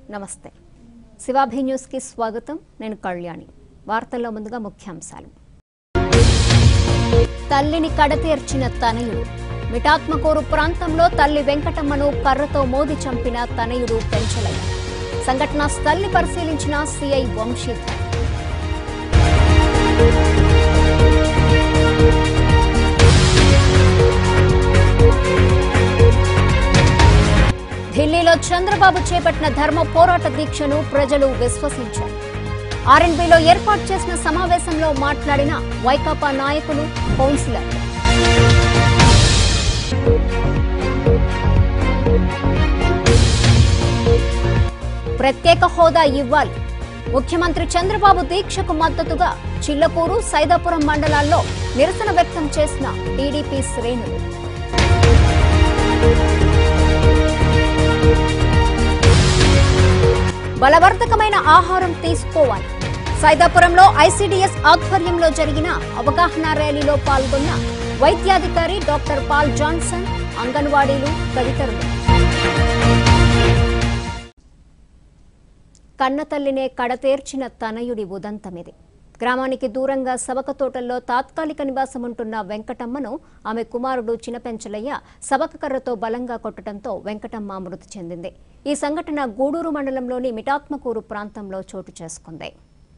నమస్తే శివాభి న్యూస్కి స్వాగతం నేను కళ్యాణి వార్తల్లో ముందుగా ముఖ్యాంశాలు తల్లిని కడతీర్చిన తనయుడు మిఠాత్మకూరు ప్రాంతంలో తల్లి వెంకటమ్మను కర్రతో మోది చంపిన తనయుడు పెంచలయ్య సంఘటనా స్థల్ని పరిశీలించిన సిఐ వంశీధర్ ఢిల్లీలో చంద్రబాబు చేపట్టిన ధర్మ పోరాట దీక్షను ప్రజలు విశ్వసించారు ఆర్ఎన్బిలో ఏర్పాటు చేసిన సమావేశంలో మాట్లాడిన వైకాపా నాయకులు కౌన్సిలర్ ప్రత్యేక హోదా ఇవ్వాలి ముఖ్యమంత్రి చంద్రబాబు దీక్షకు మద్దతుగా చిల్లకూరు సైదాపురం మండలాల్లో నిరసన వ్యక్తం చేసిన టీడీపీ శ్రేణులు బలవర్ధకమైన ఆహారం తీసుకోవాలి సైదాపురంలో ఐసీడీఎస్ ఆధ్వర్యంలో జరిగిన అవగాహన ర్యాలీలో పాల్గొన్న వైద్యాధికారి డాక్టర్ పాల్ జాన్సన్ అంగన్వాడీలు తదితరులు కన్నతల్లినే కడతేర్చిన తనయుడి ఉదంతమిది గ్రామానికి దూరంగా సబక తోటల్లో తాత్కాలిక నివాసం ఉంటున్న వెంకటమ్మను ఆమె కుమారుడు చినపెంచలయ్య సబక కర్రతో బలంగా కొట్టడంతో వెంకటమ్మ మృతి చెందింది ఈ సంఘటన గూడూరు మండలంలోని మిటాత్మకూరు ప్రాంతంలో చోటు చేసుకుంది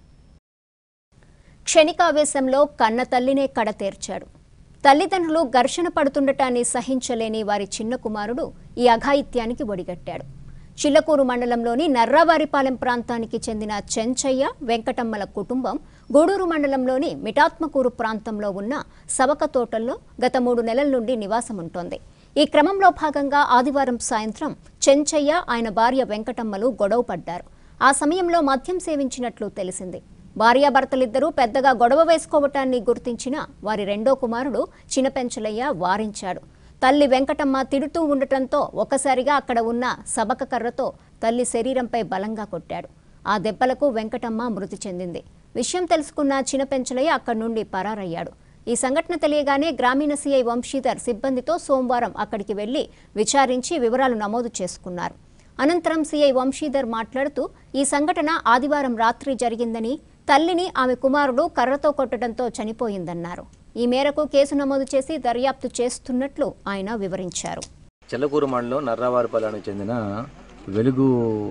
క్షణికావేశంలో కన్న తల్లినే కడతేర్చాడు తల్లిదండ్రులు ఘర్షణ పడుతుండటాన్ని సహించలేని వారి చిన్న కుమారుడు ఈ అఘాయిత్యానికి ఒడిగట్టాడు చిల్లకూరు మండలంలోని నర్రావారిపాలెం ప్రాంతానికి చెందిన చెంచయ్య వెంకటమ్మల కుటుంబం గూడూరు మండలంలోని మిటాత్మకూరు ప్రాంతంలో ఉన్న సవక తోటల్లో గత మూడు నెలల నుండి నివాసముంటోంది ఈ క్రమంలో భాగంగా ఆదివారం సాయంత్రం చెంచయ్య ఆయన భార్య వెంకటమ్మలు గొడవ పడ్డారు ఆ సమయంలో మద్యం సేవించినట్లు తెలిసింది భార్యాభర్తలిద్దరూ పెద్దగా గొడవ వేసుకోవటాన్ని గుర్తించిన వారి రెండో కుమారుడు చినపెంచలయ్య వారించాడు తల్లి వెంకటమ్మ తిడుతూ ఉండటంతో ఒక్కసారిగా అక్కడ ఉన్న సబక కర్రతో తల్లి శరీరంపై బలంగా కొట్టాడు ఆ దెబ్బలకు వెంకటమ్మ మృతి చెందింది విషయం తెలుసుకున్న చినపెంచలయ్య అక్కడి నుండి పరారయ్యాడు ఈ సంఘటన తెలియగానే గ్రామీణ సీఐ వంశీధర్ సిబ్బందితో సోమవారం అక్కడికి వెళ్లి విచారించి వివరాలు నమోదు చేసుకున్నారు అనంతరం సీఐ వంశీధర్ మాట్లాడుతూ ఈ సంఘటన ఆదివారం రాత్రి జరిగిందని తల్లిని ఆమె కుమారుడు కర్రతో కొట్టడంతో చనిపోయిందన్నారు ఈ మేరకు కేసు నమోదు చేసి దర్యాప్తు చేస్తున్నట్లు ఆయన వివరించారు చెల్లకూరు మండలం నర్రావారిపాలెనికి చెందిన వెలుగు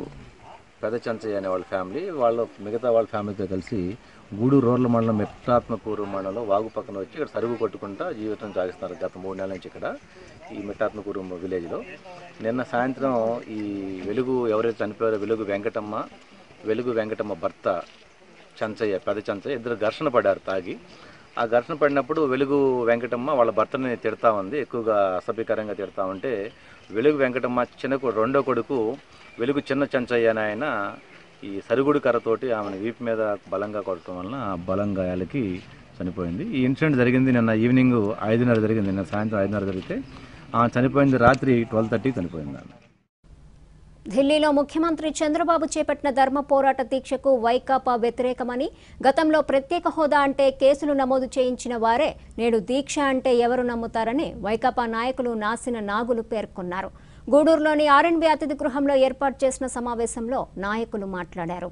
పెద్ద చంచయ్య అనే వాళ్ళ ఫ్యామిలీ వాళ్ళ మిగతా వాళ్ళ ఫ్యామిలీతో కలిసి గూడూరు రోడ్ల మండలం మిట్టాత్మకూరు మండలం వాగు పక్కన వచ్చి ఇక్కడ సరుగు కొట్టుకుంటా జీవితం సాగిస్తున్నారు గత మూడు నెలల నుంచి ఇక్కడ ఈ మిట్టాత్మకూరు విలేజ్లో నిన్న సాయంత్రం ఈ వెలుగు ఎవరైతే చనిపోయారో వెలుగు వెంకటమ్మ వెలుగు వెంకటమ్మ భర్త చంచయ్య పెద్ద చంచయ్య ఇద్దరు ఘర్షణ పడ్డారు తాగి ఆ ఘర్షణ పడినప్పుడు వెలుగు వెంకటమ్మ వాళ్ళ భర్తని తిడతా ఉంది ఎక్కువగా అసభ్యకరంగా తిడతా ఉంటే వెలుగు వెంకటమ్మ చిన్న కొ- రెండో కొడుకు వెలుగు చిన్న చంచయ్య అని ఆయన ఈ సరుగుడు కర్రతోటి ఆమెను వీపు మీద బలంగా కొట్టడం వలన ఆ బలం గాయాలకి చనిపోయింది ఈ ఇన్సిడెంట్ జరిగింది నిన్న ఈవినింగ్ ఐదున్నర జరిగింది నిన్న సాయంత్రం ఐదున్నర జరిగితే ఆమె చనిపోయింది రాత్రి ట్వెల్వ్ థర్టీ చనిపోయింది ఆమె ఢిల్లీలో ముఖ్యమంత్రి చంద్రబాబు చేపట్టిన ధర్మ పోరాట దీక్షకు వైకాపా వ్యతిరేకమని గతంలో ప్రత్యేక హోదా అంటే కేసులు నమోదు చేయించిన వారే నేడు దీక్ష అంటే ఎవరు నమ్ముతారని వైకాపా నాయకులు నాసిన నాగులు పేర్కొన్నారు గూడూరులోని ఆర్ఎన్బి అతిథి గృహంలో ఏర్పాటు చేసిన సమావేశంలో నాయకులు మాట్లాడారు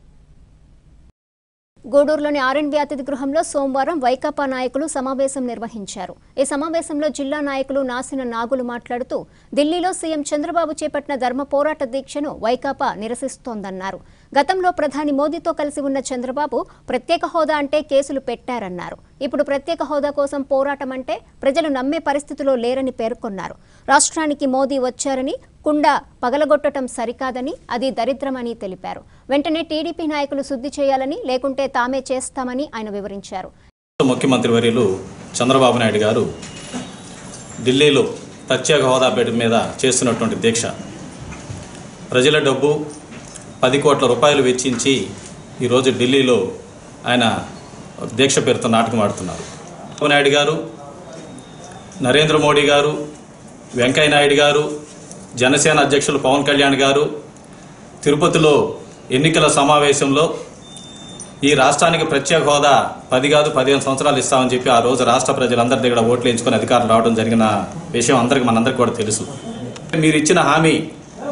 గూడూరులోని ఆర్ఎన్బి అతిథి గృహంలో సోమవారం వైకాపా నాయకులు సమావేశం నిర్వహించారు ఈ సమావేశంలో జిల్లా నాయకులు నాసిన నాగులు మాట్లాడుతూ ఢిల్లీలో సీఎం చంద్రబాబు చేపట్టిన ధర్మ పోరాట దీక్షను వైకాపా నిరసిస్తోందన్నారు గతంలో ప్రధాని మోదీతో కలిసి ఉన్న చంద్రబాబు ప్రత్యేక హోదా అంటే కేసులు పెట్టారన్నారు ఇప్పుడు ప్రత్యేక హోదా కోసం పోరాటం అంటే ప్రజలు నమ్మే పరిస్థితిలో లేరని పేర్కొన్నారు రాష్ట్రానికి మోదీ వచ్చారని కుండ పగలగొట్టడం సరికాదని అది దరిద్రమని తెలిపారు వెంటనే టీడీపీ నాయకులు శుద్ధి చేయాలని లేకుంటే తామే చేస్తామని ఆయన వివరించారు ముఖ్యమంత్రి వర్యులు చంద్రబాబు నాయుడు గారు ఢిల్లీలో ప్రత్యేక హోదా పేట మీద చేస్తున్నటువంటి దీక్ష ప్రజల డబ్బు పది కోట్ల రూపాయలు వెచ్చించి ఈరోజు ఢిల్లీలో ఆయన దీక్ష పేరుతో నాటకం ఆడుతున్నారు చంద్రబాబు నాయుడు గారు నరేంద్ర మోడీ గారు వెంకయ్య నాయుడు గారు జనసేన అధ్యక్షులు పవన్ కళ్యాణ్ గారు తిరుపతిలో ఎన్నికల సమావేశంలో ఈ రాష్ట్రానికి ప్రత్యేక హోదా పది కాదు పదిహేను సంవత్సరాలు ఇస్తామని చెప్పి ఆ రోజు రాష్ట్ర ప్రజలందరి దగ్గర ఓట్లు ఎంచుకొని అధికారులు రావడం జరిగిన విషయం అందరికి మనందరికీ కూడా తెలుసు మీరు ఇచ్చిన హామీ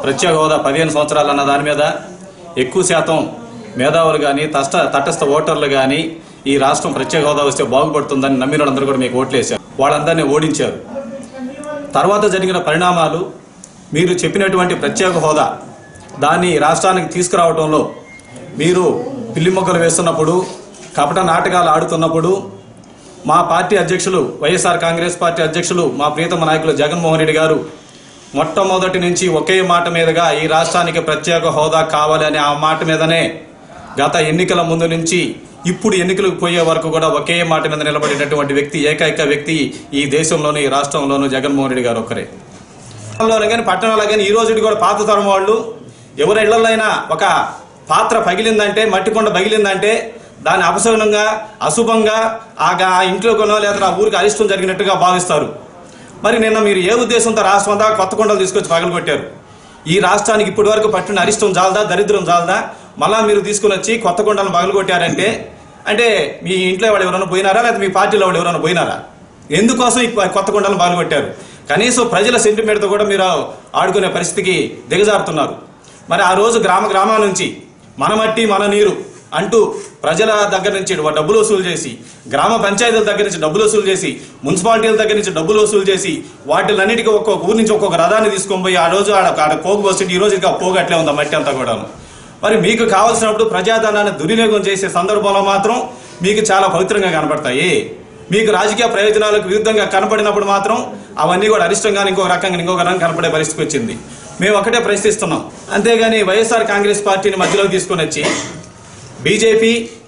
ప్రత్యేక హోదా పదిహేను సంవత్సరాలు అన్న దాని మీద ఎక్కువ శాతం మేధావులు కానీ తస్ట తటస్థ ఓటర్లు కానీ ఈ రాష్ట్రం ప్రత్యేక హోదా వస్తే బాగుపడుతుందని నమ్మిన వాళ్ళందరూ కూడా మీకు ఓట్లేశారు వాళ్ళందరినీ ఓడించారు తర్వాత జరిగిన పరిణామాలు మీరు చెప్పినటువంటి ప్రత్యేక హోదా దాన్ని రాష్ట్రానికి తీసుకురావడంలో మీరు పిల్లి మొక్కలు వేస్తున్నప్పుడు కపట నాటకాలు ఆడుతున్నప్పుడు మా పార్టీ అధ్యక్షులు వైఎస్ఆర్ కాంగ్రెస్ పార్టీ అధ్యక్షులు మా ప్రియతమ నాయకులు జగన్మోహన్ రెడ్డి గారు మొట్టమొదటి నుంచి ఒకే మాట మీదుగా ఈ రాష్ట్రానికి ప్రత్యేక హోదా కావాలి అనే ఆ మాట మీదనే గత ఎన్నికల ముందు నుంచి ఇప్పుడు ఎన్నికలకు పోయే వరకు కూడా ఒకే మాట మీద నిలబడినటువంటి వ్యక్తి ఏకైక వ్యక్తి ఈ దేశంలోని ఈ రాష్ట్రంలోనూ జగన్మోహన్ రెడ్డి గారు ఒక్కరే పట్టణంలోనే కానీ పట్టణంలో కానీ ఈ రోజుకి కూడా పాత తరం వాళ్ళు ఎవరి ఇళ్లైనా ఒక పాత్ర పగిలిందంటే మట్టి కొండ పగిలిందంటే దాన్ని అపశకునంగా అశుభంగా ఆ గా- ఆ ఇంట్లో కొనో లేదా ఆ ఊరికి అరిష్టం జరిగినట్టుగా భావిస్తారు మరి నిన్న మీరు ఏ ఉద్దేశంతో రాష్ట్రం అంతా కొత్త కొండలు తీసుకొచ్చి పగలగొట్టారు ఈ రాష్ట్రానికి ఇప్పటి వరకు పట్టిన అరిష్టం జాలదా దరిద్రం జాలదా మళ్ళా మీరు తీసుకుని వచ్చి కొత్త కొండలను పగలగొట్టారంటే అంటే మీ ఇంట్లో వాళ్ళు ఎవరైనా పోయినారా లేదా మీ పార్టీలో వాళ్ళు ఎవరైనా పోయినారా ఎందుకోసం ఈ కొత్త కొండలను పగలగొట్టారు కనీసం ప్రజల సెంటిమెంట్తో కూడా మీరు ఆడుకునే పరిస్థితికి దిగజారుతున్నారు మరి ఆ రోజు గ్రామ గ్రామాల నుంచి మన మట్టి మన నీరు అంటూ ప్రజల దగ్గర నుంచి డబ్బులు వసూలు చేసి గ్రామ పంచాయతీల దగ్గర నుంచి డబ్బులు వసూలు చేసి మున్సిపాలిటీల దగ్గర నుంచి డబ్బులు వసూలు చేసి వాటిలన్నిటికీ ఒక్కొక్క ఊరి నుంచి ఒక్కొక్క రథాన్ని తీసుకొని పోయి ఆ రోజు ఆడ ఆడ పోగు పోస్తుంటే ఈ రోజు ఇంకా పోగు అట్లే ఉంది ఆ మట్టి అంతా కూడాను మరి మీకు కావాల్సినప్పుడు ప్రజాధనాన్ని దుర్వినియోగం చేసే సందర్భంలో మాత్రం మీకు చాలా పవిత్రంగా కనపడతాయి మీకు రాజకీయ ప్రయోజనాలకు విరుద్ధంగా కనపడినప్పుడు మాత్రం అవన్నీ కూడా అరిష్టంగా ఇంకొక రకంగా ఇంకొక రకంగా కనపడే పరిస్థితికి వచ్చింది మేము ఒకటే ప్రశ్నిస్తున్నాం అంతేగాని వైఎస్ఆర్ కాంగ్రెస్ పార్టీని మధ్యలోకి తీసుకొని వచ్చి బీజేపీ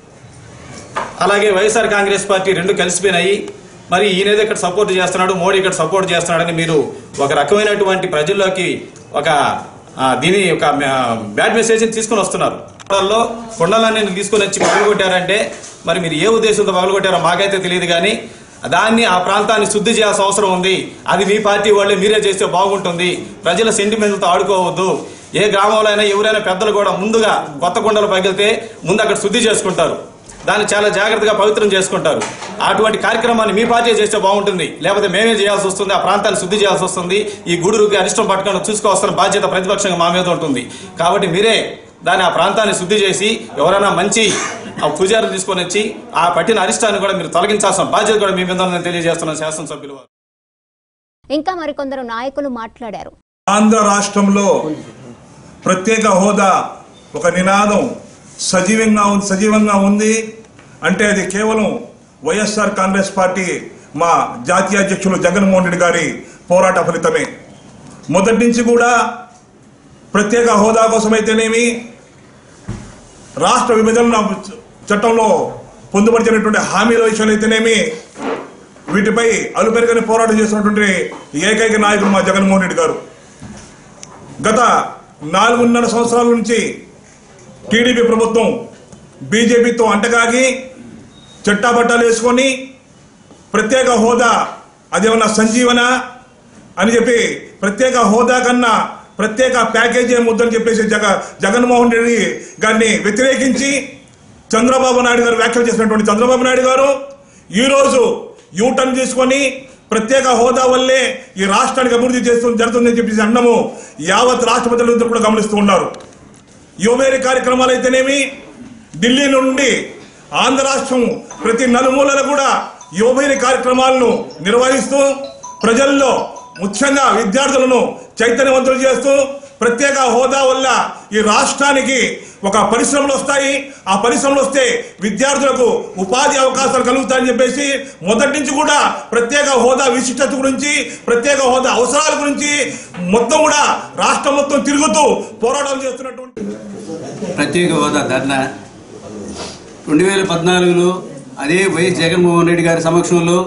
అలాగే వైఎస్ఆర్ కాంగ్రెస్ పార్టీ రెండు కలిసిపోయినాయి మరి ఈయనేదో ఇక్కడ సపోర్ట్ చేస్తున్నాడు మోడీ ఇక్కడ సపోర్ట్ చేస్తున్నాడని మీరు ఒక రకమైనటువంటి ప్రజల్లోకి ఒక ఆ, దీని ఒక బ్యాడ్ మెసేజ్ తీసుకొని వస్తున్నారు కొండల్లో కొండలన్నీ తీసుకొని వచ్చి పగలగొట్టారంటే మరి మీరు ఏ ఉద్దేశంతో పగలగొట్టారో మాకైతే తెలియదు కానీ దాన్ని ఆ ప్రాంతాన్ని శుద్ధి చేయాల్సిన అవసరం ఉంది అది మీ పార్టీ వాళ్ళే మీరే చేస్తే బాగుంటుంది ప్రజల సెంటిమెంట్లతో ఆడుకోవద్దు ఏ గ్రామంలో అయినా ఎవరైనా పెద్దలు కూడా ముందుగా కొత్త కొండలు పగిలితే ముందు అక్కడ శుద్ధి చేసుకుంటారు దాన్ని చాలా జాగ్రత్తగా పవిత్రం చేసుకుంటారు అటువంటి కార్యక్రమాన్ని మీ పార్టీ చేస్తే బాగుంటుంది లేకపోతే మేమే చేయాల్సి వస్తుంది ఆ ప్రాంతాన్ని శుద్ధి చేయాల్సి వస్తుంది ఈ గూడురుకి అరిష్టం పట్టుకొని చూసుకోవాల్సిన బాధ్యత ప్రతిపక్షంగా మా మీద ఉంటుంది కాబట్టి మీరే దాన్ని ఆ ప్రాంతాన్ని శుద్ధి చేసి ఎవరైనా మంచి ఆ పూజారులు తీసుకొని వచ్చి ఆ పట్టిన అరిష్టాన్ని కూడా మీరు తొలగించాల్సిన బాధ్యత కూడా మీ మీద ఉందని తెలియజేస్తున్నాను శాసనసభ్యులు వారు. ఇంకా మరికొందరు నాయకులు మాట్లాడారు ఆంధ్ర రాష్ట్రంలో ప్రత్యేక హోదా ఒక నినాదం సజీవంగా ఉంది సజీవంగా ఉంది అంటే అది కేవలం వైఎస్ఆర్ కాంగ్రెస్ పార్టీ మా జాతీయ అధ్యక్షులు జగన్మోహన్ రెడ్డి గారి పోరాట ఫలితమే మొదటి నుంచి కూడా ప్రత్యేక హోదా కోసమైతేనేమి రాష్ట్ర విభజన చట్టంలో పొందుపరిచినటువంటి హామీల విషయంలో అయితేనేమి వీటిపై అలుపెరగని పోరాటం చేసినటువంటి ఏకైక నాయకుడు మా జగన్మోహన్ రెడ్డి గారు గత నాలుగున్నర సంవత్సరాల నుంచి టీడీపీ ప్రభుత్వం బీజేపీతో అంటగాగి చట్టాబట్టాలు వేసుకొని ప్రత్యేక హోదా అదేమన్నా సంజీవన అని చెప్పి ప్రత్యేక హోదా కన్నా ప్రత్యేక ప్యాకేజీ ముద్దని చెప్పేసి జగ జగన్మోహన్ రెడ్డి గారిని వ్యతిరేకించి చంద్రబాబు నాయుడు గారు వ్యాఖ్యలు చేసినటువంటి చంద్రబాబు నాయుడు గారు ఈరోజు యూటర్న్ తీసుకొని ప్రత్యేక హోదా వల్లే ఈ రాష్ట్రానికి అభివృద్ధి చేస్తూ జరుగుతుందని చెప్పేసి అన్నము యావత్ రాష్ట్ర ప్రజలందరూ కూడా గమనిస్తూ ఉన్నారు యువవేరి కార్యక్రమాలు అయితేనేమి ఢిల్లీ నుండి ఆంధ్ర రాష్ట్రం ప్రతి నలుమూలల కూడా యువవేరి కార్యక్రమాలను నిర్వహిస్తూ ప్రజల్లో ముఖ్యంగా విద్యార్థులను చైతన్యవంతులు చేస్తూ ప్రత్యేక హోదా వల్ల ఈ రాష్ట్రానికి ఒక పరిశ్రమలు వస్తాయి ఆ పరిశ్రమలు వస్తే విద్యార్థులకు ఉపాధి అవకాశాలు కలుగుతాయని చెప్పేసి మొదటి నుంచి కూడా ప్రత్యేక హోదా విశిష్టత గురించి ప్రత్యేక హోదా అవసరాల గురించి మొత్తం కూడా రాష్ట్రం మొత్తం తిరుగుతూ పోరాటం చేస్తున్నటువంటి ప్రత్యేక హోదా ధర్నా రెండు వేల పద్నాలుగులో అదే వైఎస్ జగన్మోహన్ రెడ్డి గారి సమక్షంలో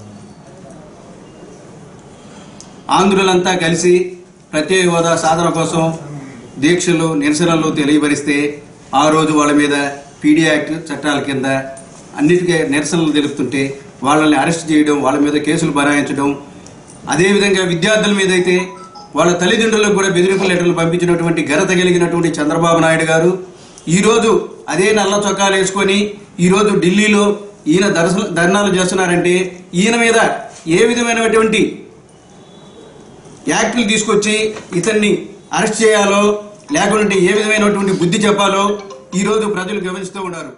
ఆంధ్రులంతా కలిసి ప్రత్యేక హోదా సాధన కోసం దీక్షలు నిరసనలు తెలియపరిస్తే ఆ రోజు వాళ్ళ మీద పీడీ యాక్ట్ చట్టాల కింద అన్నిటికీ నిరసనలు తెలుపుతుంటే వాళ్ళని అరెస్ట్ చేయడం వాళ్ళ మీద కేసులు బనాయించడం అదేవిధంగా విద్యార్థుల మీద అయితే వాళ్ళ తల్లిదండ్రులకు కూడా బెదిరింపు లెటర్లు పంపించినటువంటి ఘనత కలిగినటువంటి చంద్రబాబు నాయుడు గారు ఈరోజు అదే నల్ల చొక్కాలు వేసుకొని ఈరోజు ఢిల్లీలో ఈయన దర్శన ధర్నాలు చేస్తున్నారంటే ఈయన మీద ఏ విధమైనటువంటి యాక్టులు తీసుకొచ్చి ఇతన్ని అరెస్ట్ చేయాలో లేకుంటే ఏ విధమైనటువంటి బుద్ధి చెప్పాలో ఈరోజు ప్రజలు గమనిస్తూ ఉన్నారు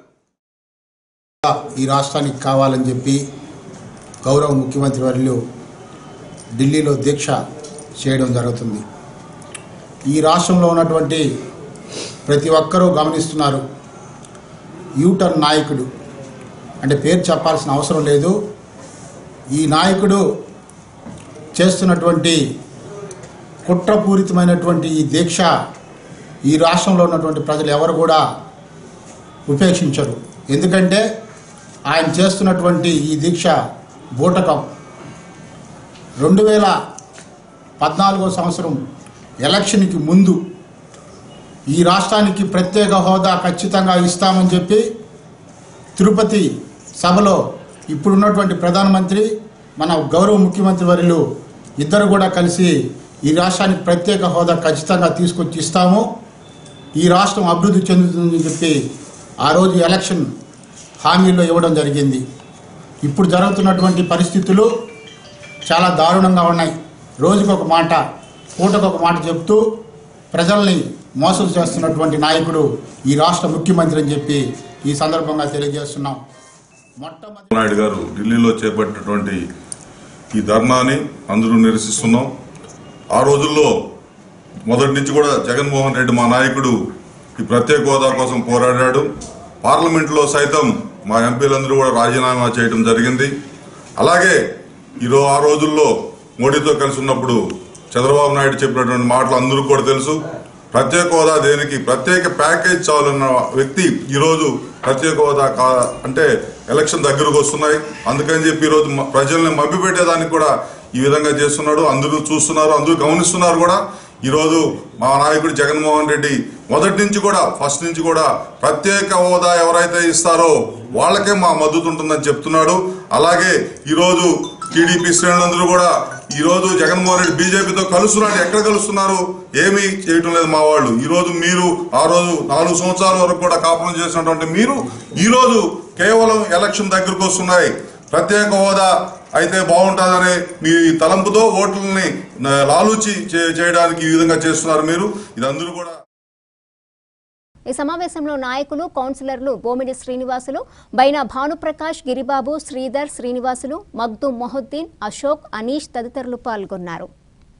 ఈ రాష్ట్రానికి కావాలని చెప్పి గౌరవ ముఖ్యమంత్రి వర్యులు ఢిల్లీలో దీక్ష చేయడం జరుగుతుంది ఈ రాష్ట్రంలో ఉన్నటువంటి ప్రతి ఒక్కరూ గమనిస్తున్నారు యూటర్న్ నాయకుడు అంటే పేరు చెప్పాల్సిన అవసరం లేదు ఈ నాయకుడు చేస్తున్నటువంటి కుట్రపూరితమైనటువంటి ఈ దీక్ష ఈ రాష్ట్రంలో ఉన్నటువంటి ప్రజలు ఎవరు కూడా ఉపేక్షించరు ఎందుకంటే ఆయన చేస్తున్నటువంటి ఈ దీక్ష బూటకం రెండు వేల పద్నాలుగో సంవత్సరం ఎలక్షన్కి ముందు ఈ రాష్ట్రానికి ప్రత్యేక హోదా ఖచ్చితంగా ఇస్తామని చెప్పి తిరుపతి సభలో ఇప్పుడున్నటువంటి ప్రధానమంత్రి మన గౌరవ ముఖ్యమంత్రి వర్యులు ఇద్దరు కూడా కలిసి ఈ రాష్ట్రానికి ప్రత్యేక హోదా ఖచ్చితంగా తీసుకొచ్చి ఇస్తాము ఈ రాష్ట్రం అభివృద్ధి చెందుతుందని చెప్పి ఆ రోజు ఎలక్షన్ హామీల్లో ఇవ్వడం జరిగింది ఇప్పుడు జరుగుతున్నటువంటి పరిస్థితులు చాలా దారుణంగా ఉన్నాయి రోజుకొక మాట పూటకొక మాట చెప్తూ ప్రజల్ని మోసం చేస్తున్నటువంటి నాయకుడు ఈ రాష్ట్ర ముఖ్యమంత్రి అని చెప్పి ఈ సందర్భంగా తెలియజేస్తున్నాం మొట్టమొదటి నాయుడు గారు ఢిల్లీలో చేపట్టినటువంటి ఈ ధర్నాని అందరూ నిరసిస్తున్నాం ఆ రోజుల్లో మొదటి నుంచి కూడా జగన్మోహన్ రెడ్డి మా నాయకుడు ఈ ప్రత్యేక హోదా కోసం పోరాడాడు పార్లమెంట్లో సైతం మా ఎంపీలందరూ కూడా రాజీనామా చేయడం జరిగింది అలాగే ఈరో ఆ రోజుల్లో మోడీతో కలిసి ఉన్నప్పుడు చంద్రబాబు నాయుడు చెప్పినటువంటి మాటలు అందరికీ కూడా తెలుసు ప్రత్యేక హోదా దేనికి ప్రత్యేక ప్యాకేజ్ చాలన్న వ్యక్తి ఈరోజు ప్రత్యేక హోదా కా- అంటే ఎలక్షన్ దగ్గరకు వస్తున్నాయి అందుకని చెప్పి ఈరోజు మ- ప్రజల్ని మభ్యపెట్టేదానికి కూడా ఈ విధంగా చేస్తున్నాడు అందరూ చూస్తున్నారు అందరూ గమనిస్తున్నారు కూడా ఈరోజు మా నాయకుడు జగన్మోహన్ రెడ్డి మొదటి నుంచి కూడా ఫస్ట్ నుంచి కూడా ప్రత్యేక హోదా ఎవరైతే ఇస్తారో వాళ్ళకే మా మద్దతు ఉంటుందని చెప్తున్నాడు అలాగే ఈరోజు టీడీపీ శ్రేణులందరూ కూడా ఈ రోజు జగన్మోహన్ రెడ్డి బీజేపీతో కలుస్తున్నారు ఎక్కడ కలుస్తున్నారు ఏమీ చేయటం లేదు మా వాళ్ళు ఈ రోజు మీరు ఆ రోజు నాలుగు సంవత్సరాల వరకు కూడా కాపురం చేసినటువంటి మీరు ఈ రోజు కేవలం ఎలక్షన్ దగ్గరకు వస్తున్నాయి ప్రత్యేక హోదా అయితే బాగుంటుందనే మీ తలంపుతో ఓట్లని ఆ, లాలూచి చే- చేయడానికి ఈ విధంగా చేస్తున్నారు మీరు ఇదందరూ కూడా ఈ సమావేశంలో నాయకులు కౌన్సిలర్లు బోమిడి శ్రీనివాసులు బైనా భానుప్రకాష్ గిరిబాబు శ్రీధర్ శ్రీనివాసులు మగ్దుం మొహద్దీన్ అశోక్ అనీష్ తదితరులు పాల్గొన్నారు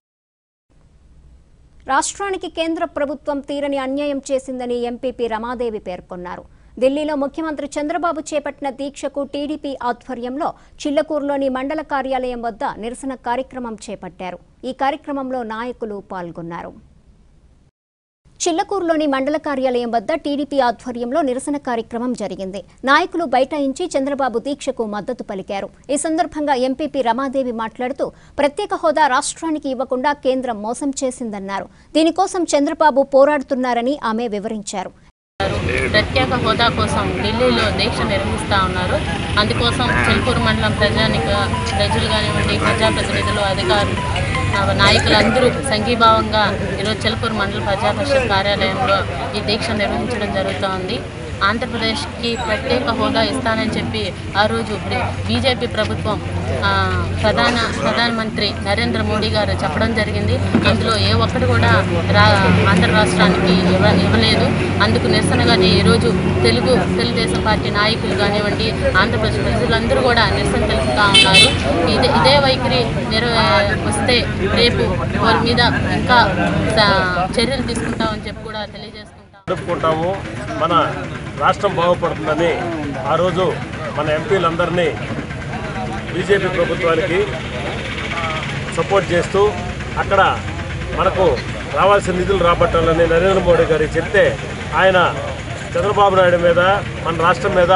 రాష్ట్రానికి కేంద్ర ప్రభుత్వం తీరని అన్యాయం చేసిందని ఎంపీపీ రమాదేవి పేర్కొన్నారు ఢిల్లీలో ముఖ్యమంత్రి చంద్రబాబు చేపట్టిన దీక్షకు టీడీపీ ఆధ్వర్యంలో చిల్లకూరులోని మండల కార్యాలయం వద్ద నిరసన కార్యక్రమం చేపట్టారు ఈ కార్యక్రమంలో నాయకులు పాల్గొన్నారు చిల్లకూరులోని మండల కార్యాలయం వద్ద టీడీపీ ఆధ్వర్యంలో నిరసన కార్యక్రమం జరిగింది నాయకులు బైఠాయించి చంద్రబాబు దీక్షకు మద్దతు పలికారు ఈ సందర్భంగా ఎంపీపీ రమాదేవి మాట్లాడుతూ ప్రత్యేక హోదా రాష్ట్రానికి ఇవ్వకుండా కేంద్రం మోసం చేసిందన్నారు దీనికోసం చంద్రబాబు పోరాడుతున్నారని ఆమె వివరించారు ప్రత్యేక హోదా కోసం ఢిల్లీలో దీక్ష నిర్వహిస్తూ ఉన్నారు అందుకోసం చెల్పూరు మండలం ప్రజానిక ప్రజలు కానివ్వండి ప్రజాప్రతినిధులు అధికారులు ఆ, నాయకులందరూ సంఘీభావంగా ఈరోజు చెల్పూరు మండల ప్రజా పరిషత్ కార్యాలయంలో ఈ దీక్ష నిర్వహించడం జరుగుతోంది ఆంధ్రప్రదేశ్కి ప్రత్యేక హోదా ఇస్తానని చెప్పి ఆ రోజు బీజేపీ ప్రభుత్వం ఆ, ప్రధాన ప్రధానమంత్రి నరేంద్ర మోడీ గారు చెప్పడం జరిగింది అందులో ఏ ఒక్కటి కూడా రా ఆంధ్ర రాష్ట్రానికి ఇవ్వ ఇవ్వలేదు అందుకు నిరసనగానే ఈరోజు తెలుగు తెలుగుదేశం పార్టీ నాయకులు కానివ్వండి ఆంధ్రప్రదేశ్ ప్రజలందరూ కూడా నిరసన తెలుపుతూ ఉన్నారు ఇదే ఇదే వైఖరి నిర వస్తే రేపు వారి మీద ఇంకా స- చర్యలు తీసుకుంటామని చెప్పి కూడా తెలియజేసుకుంటాం జరుపుకుంటాము మన రాష్ట్రం బాగుపడుతుందని ఆ రోజు మన ఎంపీలందరినీ బీజేపీ ప్రభుత్వానికి సపోర్ట్ చేస్తూ అక్కడ మనకు రావాల్సిన నిధులు రాబట్టాలని నరేంద్ర మోడీ గారికి చెప్తే ఆయన చంద్రబాబు నాయుడు మీద మన రాష్ట్రం మీద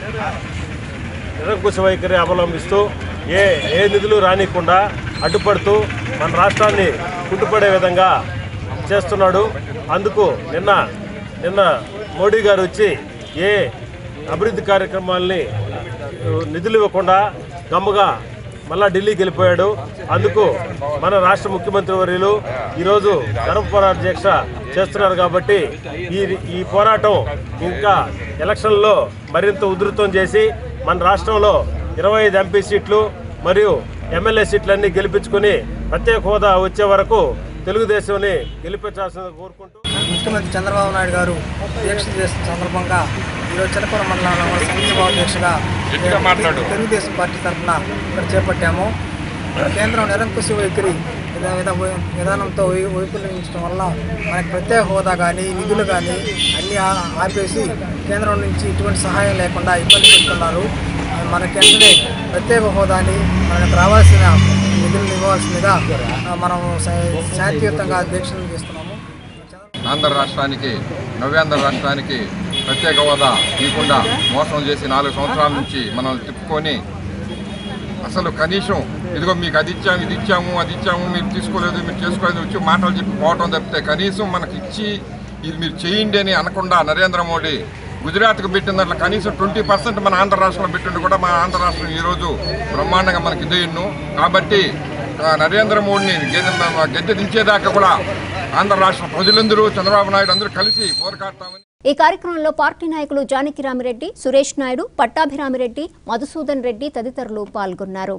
నిరంకుశ వైఖరి అవలంబిస్తూ ఏ ఏ నిధులు రానికుండా అడ్డుపడుతూ మన రాష్ట్రాన్ని కుంటుపడే విధంగా చేస్తున్నాడు అందుకు నిన్న నిన్న మోడీ గారు వచ్చి ఏ అభివృద్ధి కార్యక్రమాల్ని ఉ, నిధులు ఇవ్వకుండా గమ్ముగా మళ్ళా ఢిల్లీకి వెళ్ళిపోయాడు అందుకు మన రాష్ట్ర ముఖ్యమంత్రి వర్యులు ఈరోజు ధర్మ పోరాట దీక్ష చేస్తున్నారు కాబట్టి ఈ ఈ పోరాటం ఇంకా ఎలక్షన్లో మరింత ఉధృతం చేసి మన రాష్ట్రంలో ఇరవై ఐదు ఎంపీ సీట్లు మరియు ఎమ్మెల్యే సీట్లన్నీ గెలిపించుకుని ప్రత్యేక హోదా వచ్చే వరకు తెలుగుదేశంని గెలిపించాల్సింది కోరుకుంటూ ముఖ్యమంత్రి చంద్రబాబు నాయుడు గారు దీక్ష చేసిన సందర్భంగా ఈరోజు చిలకూర మండలంలో సంఘీభావ దీక్షగా తెలుగుదేశం పార్టీ తరఫున ఇక్కడ చేపట్టాము కేంద్రం నిరంకుశ వైఖరి విధా- విధా- విధానంతో వై- వైఫల్యించడం వల్ల మనకి ప్రత్యేక హోదా కానీ నిధులు కానీ అన్నీ ఆ- ఆపేసి కేంద్రం నుంచి ఎటువంటి సహాయం లేకుండా ఇబ్బంది పెడుతున్నారు మనకి వెంటనే ప్రత్యేక హోదాని మనకు రావాల్సిన నిధులను ఇవ్వాల్సిందిగా ఆ, మనం శా- శాంతియుతంగా దీక్షలు చేస్తున్నాము ఆంధ్ర రాష్ట్రానికి నవ్యాంధ్ర రాష్ట్రానికి ప్రత్యేక హోదా ఇవ్వకుండా మోసం చేసి నాలుగు సంవత్సరాల నుంచి మనల్ని తిప్పుకొని అసలు కనీసం ఇదిగో మీకు అది ఇచ్చాము ఇది ఇచ్చాము అది ఇచ్చాము మీరు తీసుకోలేదు మీరు చేసుకోలేదు వచ్చి మాటలు చెప్పి పోవటం తప్పితే కనీసం మనకి ఇచ్చి ఇది మీరు చేయండి అని అనకుండా నరేంద్ర మోడీ గుజరాత్కు పెట్టిన దాంట్లో కనీసం ట్వంటీ పర్సెంట్ మన ఆంధ్ర రాష్ట్రంలో పెట్టిండు కూడా మన ఆంధ్ర రాష్ట్రం ఈరోజు బ్రహ్మాండంగా మనకి ఇదేయన్ను కాబట్టి ఆ, నరేంద్ర మోడీని గెద్దె గద్దె దించేదాకా కూడా ఆంధ్ర రాష్ట్ర ప్రజలందరూ చంద్రబాబు నాయుడు అందరూ కలిసి పోరాడతామని ఈ కార్యక్రమంలో పార్టీ నాయకులు జానకి రామిరెడ్డి సురేష్ నాయుడు పట్టాభిరామిరెడ్డి మధుసూదన్ రెడ్డి తదితరులు పాల్గొన్నారు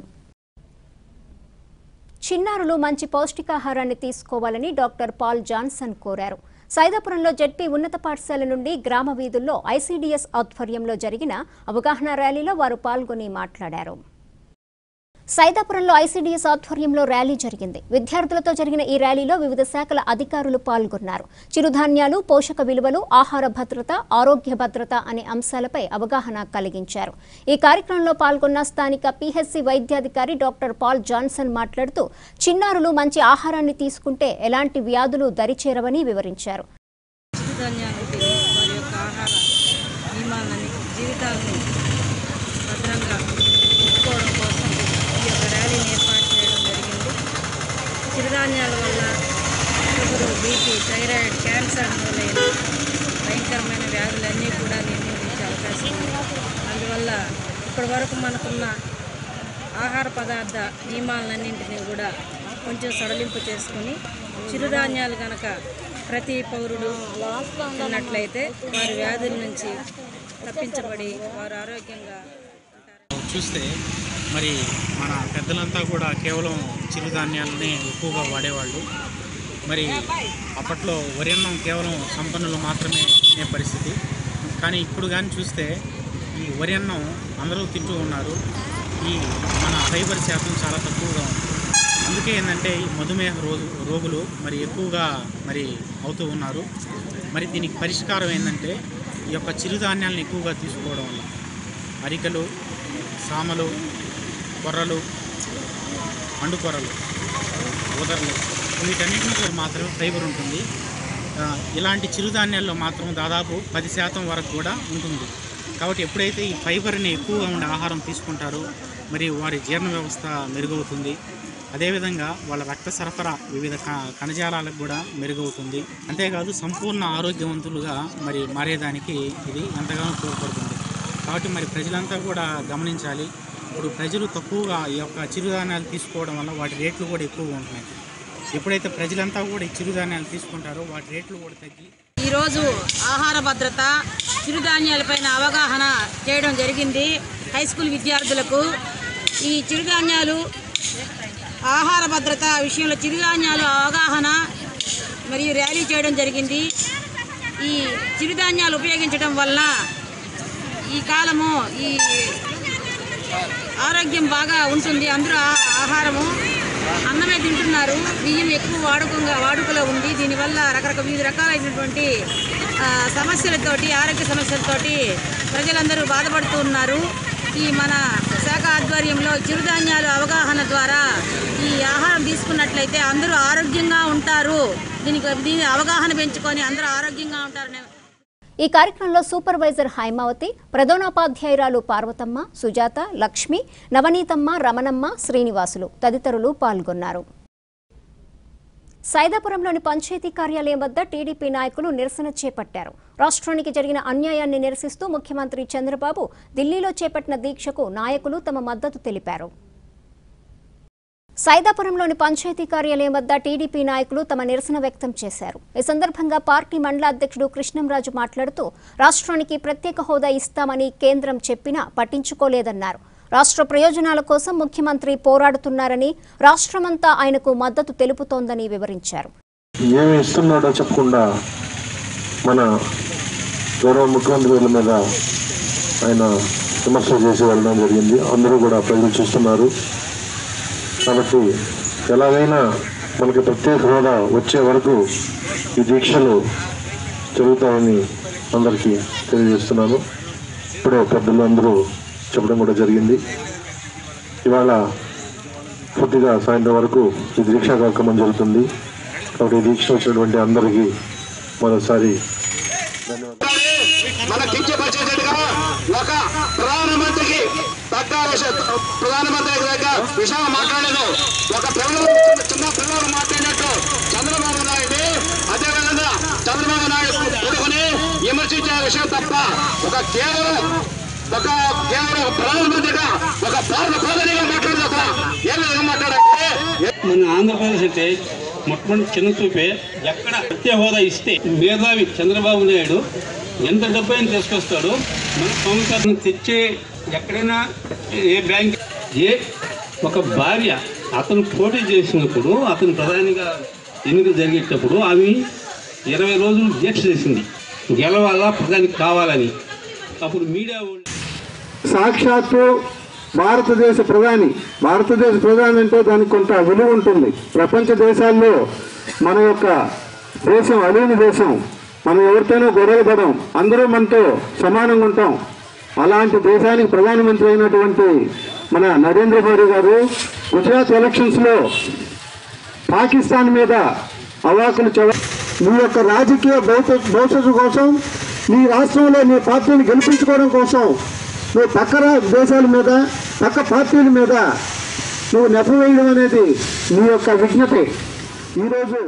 చిన్నారులు మంచి పౌష్టికాహారాన్ని తీసుకోవాలని డాక్టర్ పాల్ జాన్సన్ కోరారు సైదాపురంలో జడ్పీ ఉన్నత పాఠశాల నుండి గ్రామ వీధుల్లో ఐసీడీఎస్ ఆధ్వర్యంలో జరిగిన అవగాహన ర్యాలీలో వారు పాల్గొని మాట్లాడారు సైదాపురంలో ఐసీడీఎస్ ఆధ్వర్యంలో ర్యాలీ జరిగింది విద్యార్థులతో జరిగిన ఈ ర్యాలీలో వివిధ శాఖల అధికారులు పాల్గొన్నారు చిరుధాన్యాలు పోషక విలువలు ఆహార భద్రత ఆరోగ్య భద్రత అనే అంశాలపై అవగాహన కలిగించారు ఈ కార్యక్రమంలో పాల్గొన్న స్థానిక పీహెచ్సీ వైద్యాధికారి డాక్టర్ పాల్ జాన్సన్ మాట్లాడుతూ చిన్నారులు మంచి ఆహారాన్ని తీసుకుంటే ఎలాంటి వ్యాధులు దరిచేరవని వివరించారు చిరుధాన్యాలు తిని వారి యొక్క ఆహార నియమాలని జీవితాలని భద్రంగా ఉంచుకోవడం కోసం ఈ యొక్క ర్యాలీని ఏర్పాటు చేయడం జరిగింది చిరుధాన్యాల వల్ల షుగరు బీపీ థైరాయిడ్ క్యాన్సర్ మొదలైన భయంకరమైన వ్యాధులన్నీ కూడా నిర్మూలించే అవకాశం ఉంది అందువల్ల ఇప్పటి వరకు మనకున్న ఆహార పదార్థ నియమాలన్నింటినీ కూడా కొంచెం సడలింపు చేసుకుని చిరుధాన్యాలు కనుక ప్రతి పౌరుడు తిన్నట్లయితే వారి వ్యాధుల నుంచి తప్పించబడి వారు ఆరోగ్యంగా చూస్తే మరి మన పెద్దలంతా కూడా కేవలం చిరుధాన్యాలనే ఎక్కువగా వాడేవాళ్ళు మరి అప్పట్లో వరి అన్నం కేవలం సంపన్నులు మాత్రమే తినే పరిస్థితి కానీ ఇప్పుడు కానీ చూస్తే ఈ వరి అన్నం అందరూ తింటూ ఉన్నారు ఈ మన ఫైబర్ శాతం చాలా తక్కువగా ఉంది అందుకే ఏంటంటే ఈ మధుమేహ రోగు రోగులు మరి ఎక్కువగా మరి అవుతూ ఉన్నారు మరి దీనికి పరిష్కారం ఏంటంటే ఈ యొక్క చిరుధాన్యాలను ఎక్కువగా తీసుకోవడం వల్ల అరికలు సామలు కొర్రలు పండుకొర్రలు ఉదరలు వీటన్నిటిలో మాత్రమే ఫైబర్ ఉంటుంది ఆ, ఇలాంటి చిరుధాన్యాల్లో మాత్రం దాదాపు పది శాతం వరకు కూడా ఉంటుంది కాబట్టి ఎప్పుడైతే ఈ ఫైబర్ని ఎక్కువగా ఉండే ఆహారం తీసుకుంటారో మరి వారి జీర్ణ వ్యవస్థ మెరుగవుతుంది అదేవిధంగా వాళ్ళ రక్త సరఫరా వివిధ క- కణజాలాలకు కూడా మెరుగవుతుంది అంతేకాదు సంపూర్ణ ఆరోగ్యవంతులుగా మరి మారేదానికి ఇది ఎంతగానో తోడ్పడుతుంది కాబట్టి మరి ప్రజలంతా కూడా గమనించాలి ఇప్పుడు ప్రజలు తక్కువగా ఈ యొక్క చిరుధాన్యాలు తీసుకోవడం వల్ల వాటి రేట్లు కూడా ఎక్కువగా ఉంటున్నాయి ఎప్పుడైతే ప్రజలంతా కూడా ఈ చిరుధాన్యాలు తీసుకుంటారో వాటి రేట్లు కూడా తగ్గి ఈరోజు ఆహార భద్రత చిరుధాన్యాలపైన అవగాహన చేయడం జరిగింది హై స్కూల్ విద్యార్థులకు ఈ చిరుధాన్యాలు ఆహార భద్రత విషయంలో చిరుధాన్యాలు అవగాహన మరియు ర్యాలీ చేయడం జరిగింది ఈ చిరుధాన్యాలు ఉపయోగించడం వల్ల ఈ కాలము ఈ ఆరోగ్యం బాగా ఉంటుంది అందరూ ఆ- ఆహారము అన్నమే తింటున్నారు బియ్యం ఎక్కువ వాడుకంగా వాడుకలో ఉంది దీనివల్ల రకరకాల వివిధ రకాలైనటువంటి ఆ, సమస్యలతోటి ఆరోగ్య సమస్యలతోటి ప్రజలందరూ బాధపడుతూ ఉన్నారు ఈ మన శాఖ ఆధ్వర్యంలో చిరుధాన్యాలు అవగాహన ద్వారా ఈ ఆహారం తీసుకున్నట్లయితే అందరూ ఆరోగ్యంగా ఉంటారు దీనికి దీని అవగాహన పెంచుకొని అందరూ ఆరోగ్యంగా ఉంటారనే ఈ కార్యక్రమంలో సూపర్వైజర్ హైమావతి ప్రధానోపాధ్యాయురాలు పార్వతమ్మ సుజాత లక్ష్మి నవనీతమ్మ రమణమ్మ శ్రీనివాసులు తదితరులు పాల్గొన్నారు సైదాపురంలోని పంచాయతీ కార్యాలయం వద్ద టీడీపీ నాయకులు నిరసన చేపట్టారు రాష్ట్రానికి జరిగిన అన్యాయాన్ని నిరసిస్తూ ముఖ్యమంత్రి చంద్రబాబు ఢిల్లీలో చేపట్టిన దీక్షకు నాయకులు తమ మద్దతు తెలిపారు సైదాపురంలోని పంచాయతీ కార్యాలయం వద్ద టీడీపీ నాయకులు తమ నిరసన వ్యక్తం చేశారు ఈ సందర్భంగా పార్టీ మండల అధ్యక్షుడు కృష్ణంరాజు మాట్లాడుతూ రాష్ట్రానికి ప్రత్యేక హోదా ఇస్తామని కేంద్రం చెప్పినా పట్టించుకోలేదన్నారు రాష్ట్ర ప్రయోజనాల కోసం ముఖ్యమంత్రి పోరాడుతున్నారని రాష్ట్రమంతా ఆయనకు మద్దతు తెలుపుతోందని వివరించారు ఏమి ఇస్తున్నాడో చెప్పకుండా మన గౌరవ ముఖ్యమంత్రి గారి మీద ఆయన విమర్శలు చేసి వెళ్ళడం జరిగింది అందరూ కూడా ప్రజలు చూస్తున్నారు కాబట్టి ఎలాగైనా మనకి ప్రత్యేక హోదా వచ్చే వరకు ఈ దీక్షలు జరుగుతాయని అందరికీ తెలియజేస్తున్నాను ఇప్పుడే పెద్దలు అందరూ చెప్పడం కూడా జరిగింది ఇవాళ పూర్తిగా సాయంత్రం వరకు ఈ దీక్షా కార్యక్రమం జరుగుతుంది కాబట్టి ఈ దీక్ష వచ్చినటువంటి అందరికీ మరోసారి మన కించపరిచేటట్టుగా ఒక ప్రధానమంత్రికి తగ్గ విష- ప్రధానమంత్రికి తగ్గ విషయాలు మాట్లాడలేదు ఒక పిల్లలు చిన్న- చిన్న పిల్లలు మాట్లాడినట్టు చంద్రబాబు నాయుడు అదేవిధంగా చంద్రబాబు నాయుడు కొడుకుని విమర్శించే విషయం తప్ప ఒక కేవలం ఒక కేవలం ఒక ప్రధానమంత్రిగా ఒక భారత ప్రధానిగా మాట్లాడదు అసలు ఏ విధంగా మాట్లాడాలంటే మన ఆంధ్రప్రదేశ్ అయితే మొట్టమొదటి చిన్న చూపే ఎక్కడ ప్రత్యేక హోదా ఇస్తే మేధావి చంద్రబాబు నాయుడు ఎంత డబ్బు అయినా తీసుకొస్తాడో మన సంవత్సరం తెచ్చే ఎక్కడైనా ఏ బ్యాంక్ ఏ ఒక భార్య అతను పోటీ చేసినప్పుడు అతను ప్రధానిగా ఎన్నికలు జరిగేటప్పుడు ఆమె ఇరవై రోజులు దీక్ష చేసింది గెలవాలా ప్రధానికి కావాలని అప్పుడు మీడియా వాళ్ళు సాక్షాత్తు భారతదేశ ప్రధాని భారతదేశ ప్రధాని అంటే దానికి కొంత విలువ ఉంటుంది ప్రపంచ దేశాల్లో మన యొక్క దేశం అలీని దేశం మనం ఎవరితోనూ గొడవలు పడం అందరూ మనతో సమానంగా ఉంటాం అలాంటి దేశానికి ప్రధానమంత్రి అయినటువంటి మన నరేంద్ర మోడీ గారు గుజరాత్ ఎలక్షన్స్లో పాకిస్తాన్ మీద అవాకులు చవ మీ యొక్క రాజకీయ భవిష్యత్ భవిష్యత్తు కోసం నీ రాష్ట్రంలో నీ పార్టీని గెలిపించుకోవడం కోసం నువ్వు పక్క రా- దేశాల మీద పక్క పార్టీల మీద నువ్వు నెప వేయడం అనేది నీ యొక్క విజ్ఞత ఈరోజు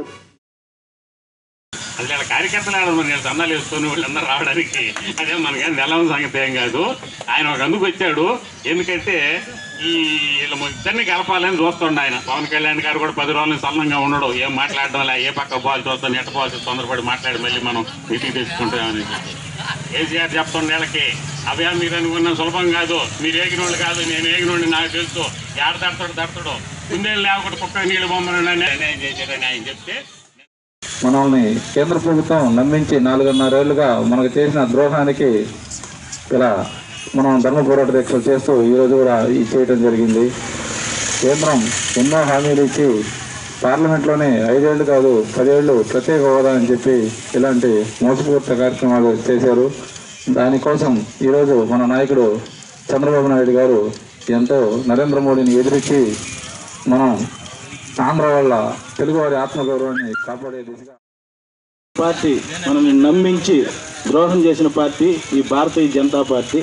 అంటే వాళ్ళ కార్యకర్తలు ఆడ మరి వీళ్ళు దండాలు వేసుకొని వీళ్ళందరూ రావడానికి అదే మనకేం తెలవని సంగతి ఏం కాదు ఆయన ఒక అందుకు వచ్చాడు ఎందుకంటే ఈ వీళ్ళ ఇద్దరిని కలపాలని చూస్తుండ ఆయన పవన్ కళ్యాణ్ గారు కూడా పది రోజులు సన్నంగా ఉండడు ఏం మాట్లాడడం లే ఏ పక్క బాల్ చూస్తాను ఎట్ట బాల్ చూసి తొందరపడి మాట్లాడి మళ్ళీ మనం ఇంటికి తెచ్చుకుంటామని కేసీఆర్ చెప్తుండే వీళ్ళకి అభయా మీరు అనుకున్న సులభం కాదు మీరు ఏగినోళ్ళు కాదు నేను ఏగినోడిని నాకు తెలుసు ఏడ తడతాడు తడతాడు కుందేళ్ళు లేకుండా కుక్క నీళ్ళు బొమ్మలు అన్యాయం చేశాడని ఆయన చెప్తే మనల్ని కేంద్ర ప్రభుత్వం నమ్మించి నాలుగున్నరేళ్లుగా మనకు చేసిన ద్రోహానికి ఇలా మనం ధర్మ పోరాట దీక్షలు చేస్తూ ఈరోజు కూడా ఇది చేయడం జరిగింది కేంద్రం ఎన్నో హామీలు ఇచ్చి పార్లమెంట్లోనే ఐదేళ్లు కాదు పదేళ్లు ప్రత్యేక హోదా అని చెప్పి ఇలాంటి మోసపూరిత కార్యక్రమాలు చేశారు దానికోసం ఈరోజు మన నాయకుడు చంద్రబాబు నాయుడు గారు ఎంతో నరేంద్ర మోడీని ఎదిరించి మనం ఆంధ్ర వల్ల తెలుగువారి ఆత్మగౌరవాన్ని కాపాడే దిశగా పార్టీ మనల్ని నమ్మించి ద్రోహం చేసిన పార్టీ ఈ భారతీయ జనతా పార్టీ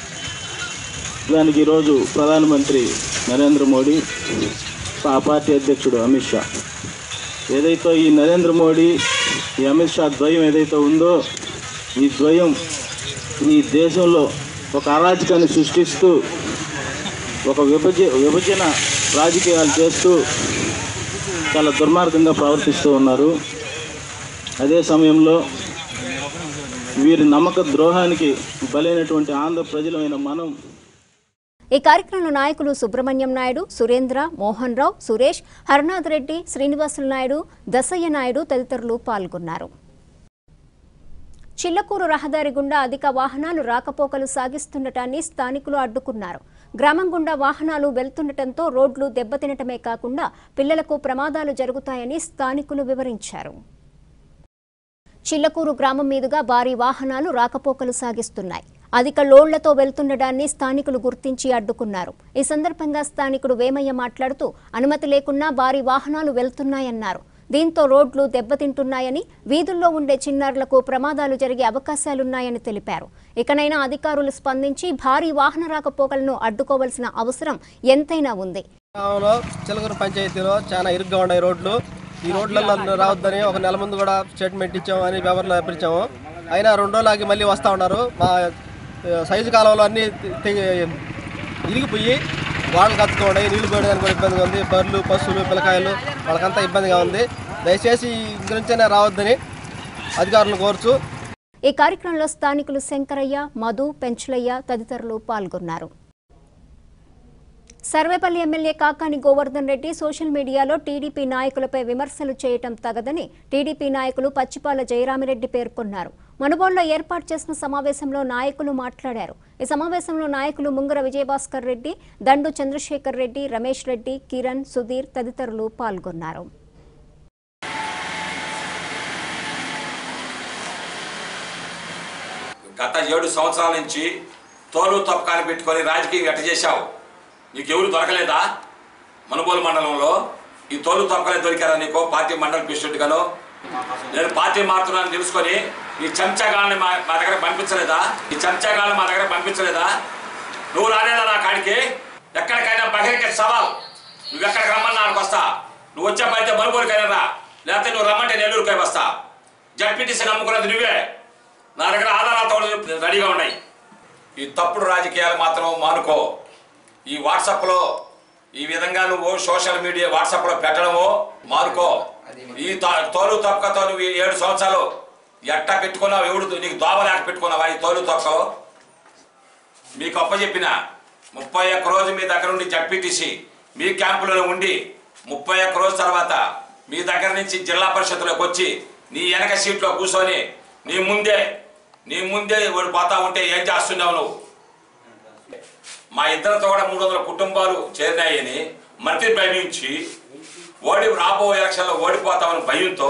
దానికి ఈరోజు ప్రధానమంత్రి నరేంద్ర మోడీ ఆ పార్టీ అధ్యక్షుడు అమిత్ షా ఏదైతే ఈ నరేంద్ర మోడీ ఈ అమిత్ షా ద్వయం ఏదైతే ఉందో ఈ ద్వయం ఈ దేశంలో ఒక అరాచకాన్ని సృష్టిస్తూ ఒక విభజ విభజన రాజకీయాలు చేస్తూ చాలా దుర్మార్గంగా ప్రవర్తిస్తూ ఉన్నారు అదే సమయంలో వీరి నమ్మక ద్రోహానికి బలైనటువంటి ఆంధ్ర ప్రజలమైన మనం ఈ కార్యక్రమంలో నాయకులు సుబ్రహ్మణ్యం నాయుడు సురేంద్ర మోహన్ రావు సురేష్ హరనాథ్ రెడ్డి శ్రీనివాసులు నాయుడు దసయ్య నాయుడు తదితరులు పాల్గొన్నారు చిల్లకూరు రహదారి గుండా అధిక వాహనాలు రాకపోకలు సాగిస్తుండటాన్ని స్థానికులు అడ్డుకున్నారు గ్రామం గుండా వాహనాలు వెళ్తుండటంతో రోడ్లు దెబ్బతినటమే కాకుండా పిల్లలకు ప్రమాదాలు జరుగుతాయని స్థానికులు వివరించారు చిల్లకూరు గ్రామం మీదుగా భారీ వాహనాలు రాకపోకలు సాగిస్తున్నాయి అధిక లోడ్లతో వెళ్తుండడాన్ని స్థానికులు గుర్తించి అడ్డుకున్నారు ఈ సందర్భంగా స్థానికుడు వేమయ్య మాట్లాడుతూ అనుమతి లేకున్నా భారీ వాహనాలు వెళ్తున్నాయన్నారు దీంతో రోడ్లు దెబ్బతింటున్నాయని వీధుల్లో ఉండే చిన్నారులకు ప్రమాదాలు జరిగే అవకాశాలున్నాయని తెలిపారు ఇకనైనా అధికారులు స్పందించి భారీ వాహన రాకపోకలను అడ్డుకోవాల్సిన అవసరం ఎంతైనా ఉంది గ్రామంలో చిలకూరు పంచాయతీలో చాలా ఇరుగ్గా ఉన్నాయి రోడ్లు ఈ రోడ్లలో రావద్దని ఒక నెల ముందు కూడా స్టేట్మెంట్ ఇచ్చాము అని వివరణ పిలిచాము అయినా రెండు రోజులు ఆగి మళ్ళీ వస్తూ ఉన్నారు మా ఆ, సైజు కాలంలో అన్నీ తె- తెగి ఇరిగిపోయి వాళ్ళు కత్తుకోండి నీళ్లు పోయడానికి కూడా ఇబ్బందిగా ఉంది బర్రెలు పశువులు పిల్లకాయలు వాళ్ళకంతా ఇబ్బందిగా ఉంది దయచేసి ఇంటి నుంచైనా రావద్దని అధికారులను కోరుచు ఈ కార్యక్రమంలో స్థానికులు శంకరయ్య మధు పెంచులయ్య తదితరులు పాల్గొన్నారు Sarvepalli MLA Kakani Govardhan Reddy social media TDP నాయకులపై విమర్శలు చేయటం తగదని టీడీపీ నాయకులు పచ్చిపాల జయరామిరెడ్డి పేర్కొన్నారు మనుబోల్లో ఏర్పాటు చేసిన సమావేశంలో నాయకులు మాట్లాడారు ఈ సమావేశంలో నాయకులు ముంగర విజయభాస్కర్ రెడ్డి దండు చంద్రశేఖర్ రెడ్డి రమేష్ రెడ్డి కిరణ్ సుధీర్ తదితరులు పాల్గొన్నారు గత ఏడు సంవత్సరాల నుంచి తోలు తప్పకాన్ని పెట్టుకొని రాజకీయం ఎట్ట చేశావు నీకు ఎవరు దొరకలేదా మనుబోలు మండలంలో ఈ తోలు తప్పకలే దొరికారా నీకు పార్టీ మండల ప్రెసిడెంట్గాను నేను పార్టీ మారుతున్నాను తెలుసుకొని ఈ చెంచాగాళ్ళని మా మా దగ్గర పంపించలేదా ఈ చెంచాగాళ్ళని మా దగ్గర పంపించలేదా నువ్వు రాలేదా నా కాడికి ఎక్కడికైనా బహిరంగ సవాల్ నువ్వు ఎక్కడికి రమ్మన్నా నాకు వస్తా నువ్వు వచ్చే పైతే మనుబోలుకైనా రా లేకపోతే నువ్వు రమ్మంటే నెల్లూరుకై వస్తా జడ్పీటీసీ నమ్ముకున్నది నువ్వే నా దగ్గర ఆధారాలతో రెడీగా ఉన్నాయి ఈ తప్పుడు రాజకీయాలు మాత్రం మానుకో ఈ వాట్సాప్లో ఈ విధంగా నువ్వు సోషల్ మీడియా వాట్సాప్లో పెట్టడము మానుకో ఈ తో- తోలు తొక్కతో నువ్వు ఈ ఏడు సంవత్సరాలు ఎట్టా పెట్టుకున్నావు ఎవడు నీకు దోమలేక పెట్టుకున్నావా ఈ తోలు తొక్క మీకు అప్పచెప్పిన ముప్పై ఒక్క రోజు మీ దగ్గర ఉండి జడ్పీటీసీ మీ క్యాంపులో ఉండి ముప్పై ఒక్క రోజు తర్వాత మీ దగ్గర నుంచి జిల్లా పరిషత్లోకి వచ్చి నీ వెనక సీట్లో కూర్చొని నీ ముందే నీ ముందే వాడు పోతా ఉంటే ఏం చేస్తున్నావు నువ్వు మా ఇద్దరితో కూడా మూడు వందల కుటుంబాలు చేరినాయని మంత్రి భయమించి ఓడి రాబో ఎలక్షన్లో ఓడిపోతామని భయంతో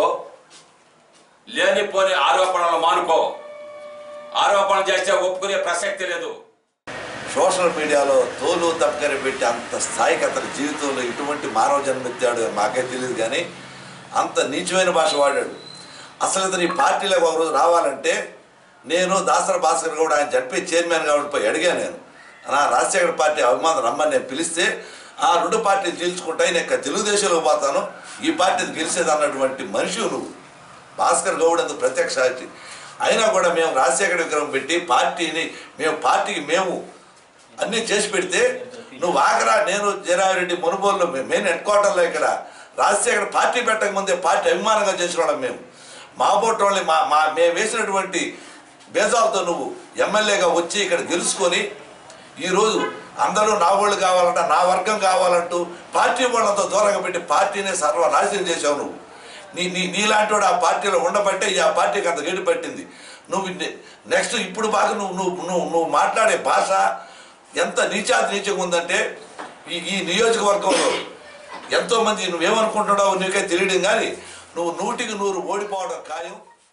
లేనిపోని ఆరోపణలు మానుకో ఆరోపణలు చేస్తే ఒప్పుకునే ప్రసక్తి లేదు సోషల్ మీడియాలో తోలు తప్పకని పెట్టి అంత స్థాయికి అతని జీవితంలో ఇటువంటి మానవ జన్మెత్తాడు మాకే తెలియదు కానీ అంత నీచమైన భాష వాడాడు అసలు ఇతను ఈ పార్టీలోకి ఒకరోజు రావాలంటే నేను దాసర భాస్కర్ కూడా ఆయన జడ్పీ చైర్మన్ కాబట్టి పోయి అడిగాను నేను నా రాజశేఖర పార్టీ అభిమానం రమ్మని నేను పిలిస్తే ఆ రెండు పార్టీలు గెలుచుకుంటాయి నేను ఇక తెలుగుదేశంలో పోతాను ఈ పార్టీని గెలిచేది అన్నటువంటి మనిషి నువ్వు భాస్కర్ గౌడ్ అంత ప్రత్యక్ష సాక్షి అయినా కూడా మేము రాజశేఖర విగ్రహం పెట్టి పార్టీని మేము పార్టీకి మేము అన్నీ చేసి పెడితే నువ్వు ఆగరా నేను జయరామిరెడ్డి మునుబోలులో మెయిన్ హెడ్ క్వార్టర్లో ఇక్కడ రాజశేఖర పార్టీ పెట్టక ముందే పార్టీ అభిమానంగా చేసిన వాళ్ళం మేము మా బోట్ వాళ్ళని మా మా మేము వేసినటువంటి బేజాలతో నువ్వు ఎమ్మెల్యేగా వచ్చి ఇక్కడ గెలుచుకొని ఈరోజు అందరూ నా వాళ్ళు కావాలంట నా వర్గం కావాలంటూ పార్టీ వాళ్ళంతా దూరంగా పెట్టి పార్టీని సర్వనాశనం చేసావు నువ్వు నీ నీ నీలాంటి వాడు ఆ పార్టీలో ఉండబట్టే ఈ ఆ పార్టీకి అంత గేటు పట్టింది నువ్వు నెక్స్ట్ ఇప్పుడు బాగా నువ్వు నువ్వు నువ్వు నువ్వు మాట్లాడే భాష ఎంత నీచాతి నీచంగా ఉందంటే ఈ ఈ నియోజకవర్గంలో ఎంతోమంది నువ్వేమనుకుంటున్నావు నీకే తెలియడం కానీ నువ్వు నూటికి నూరు ఓడిపోవడం ఖాయం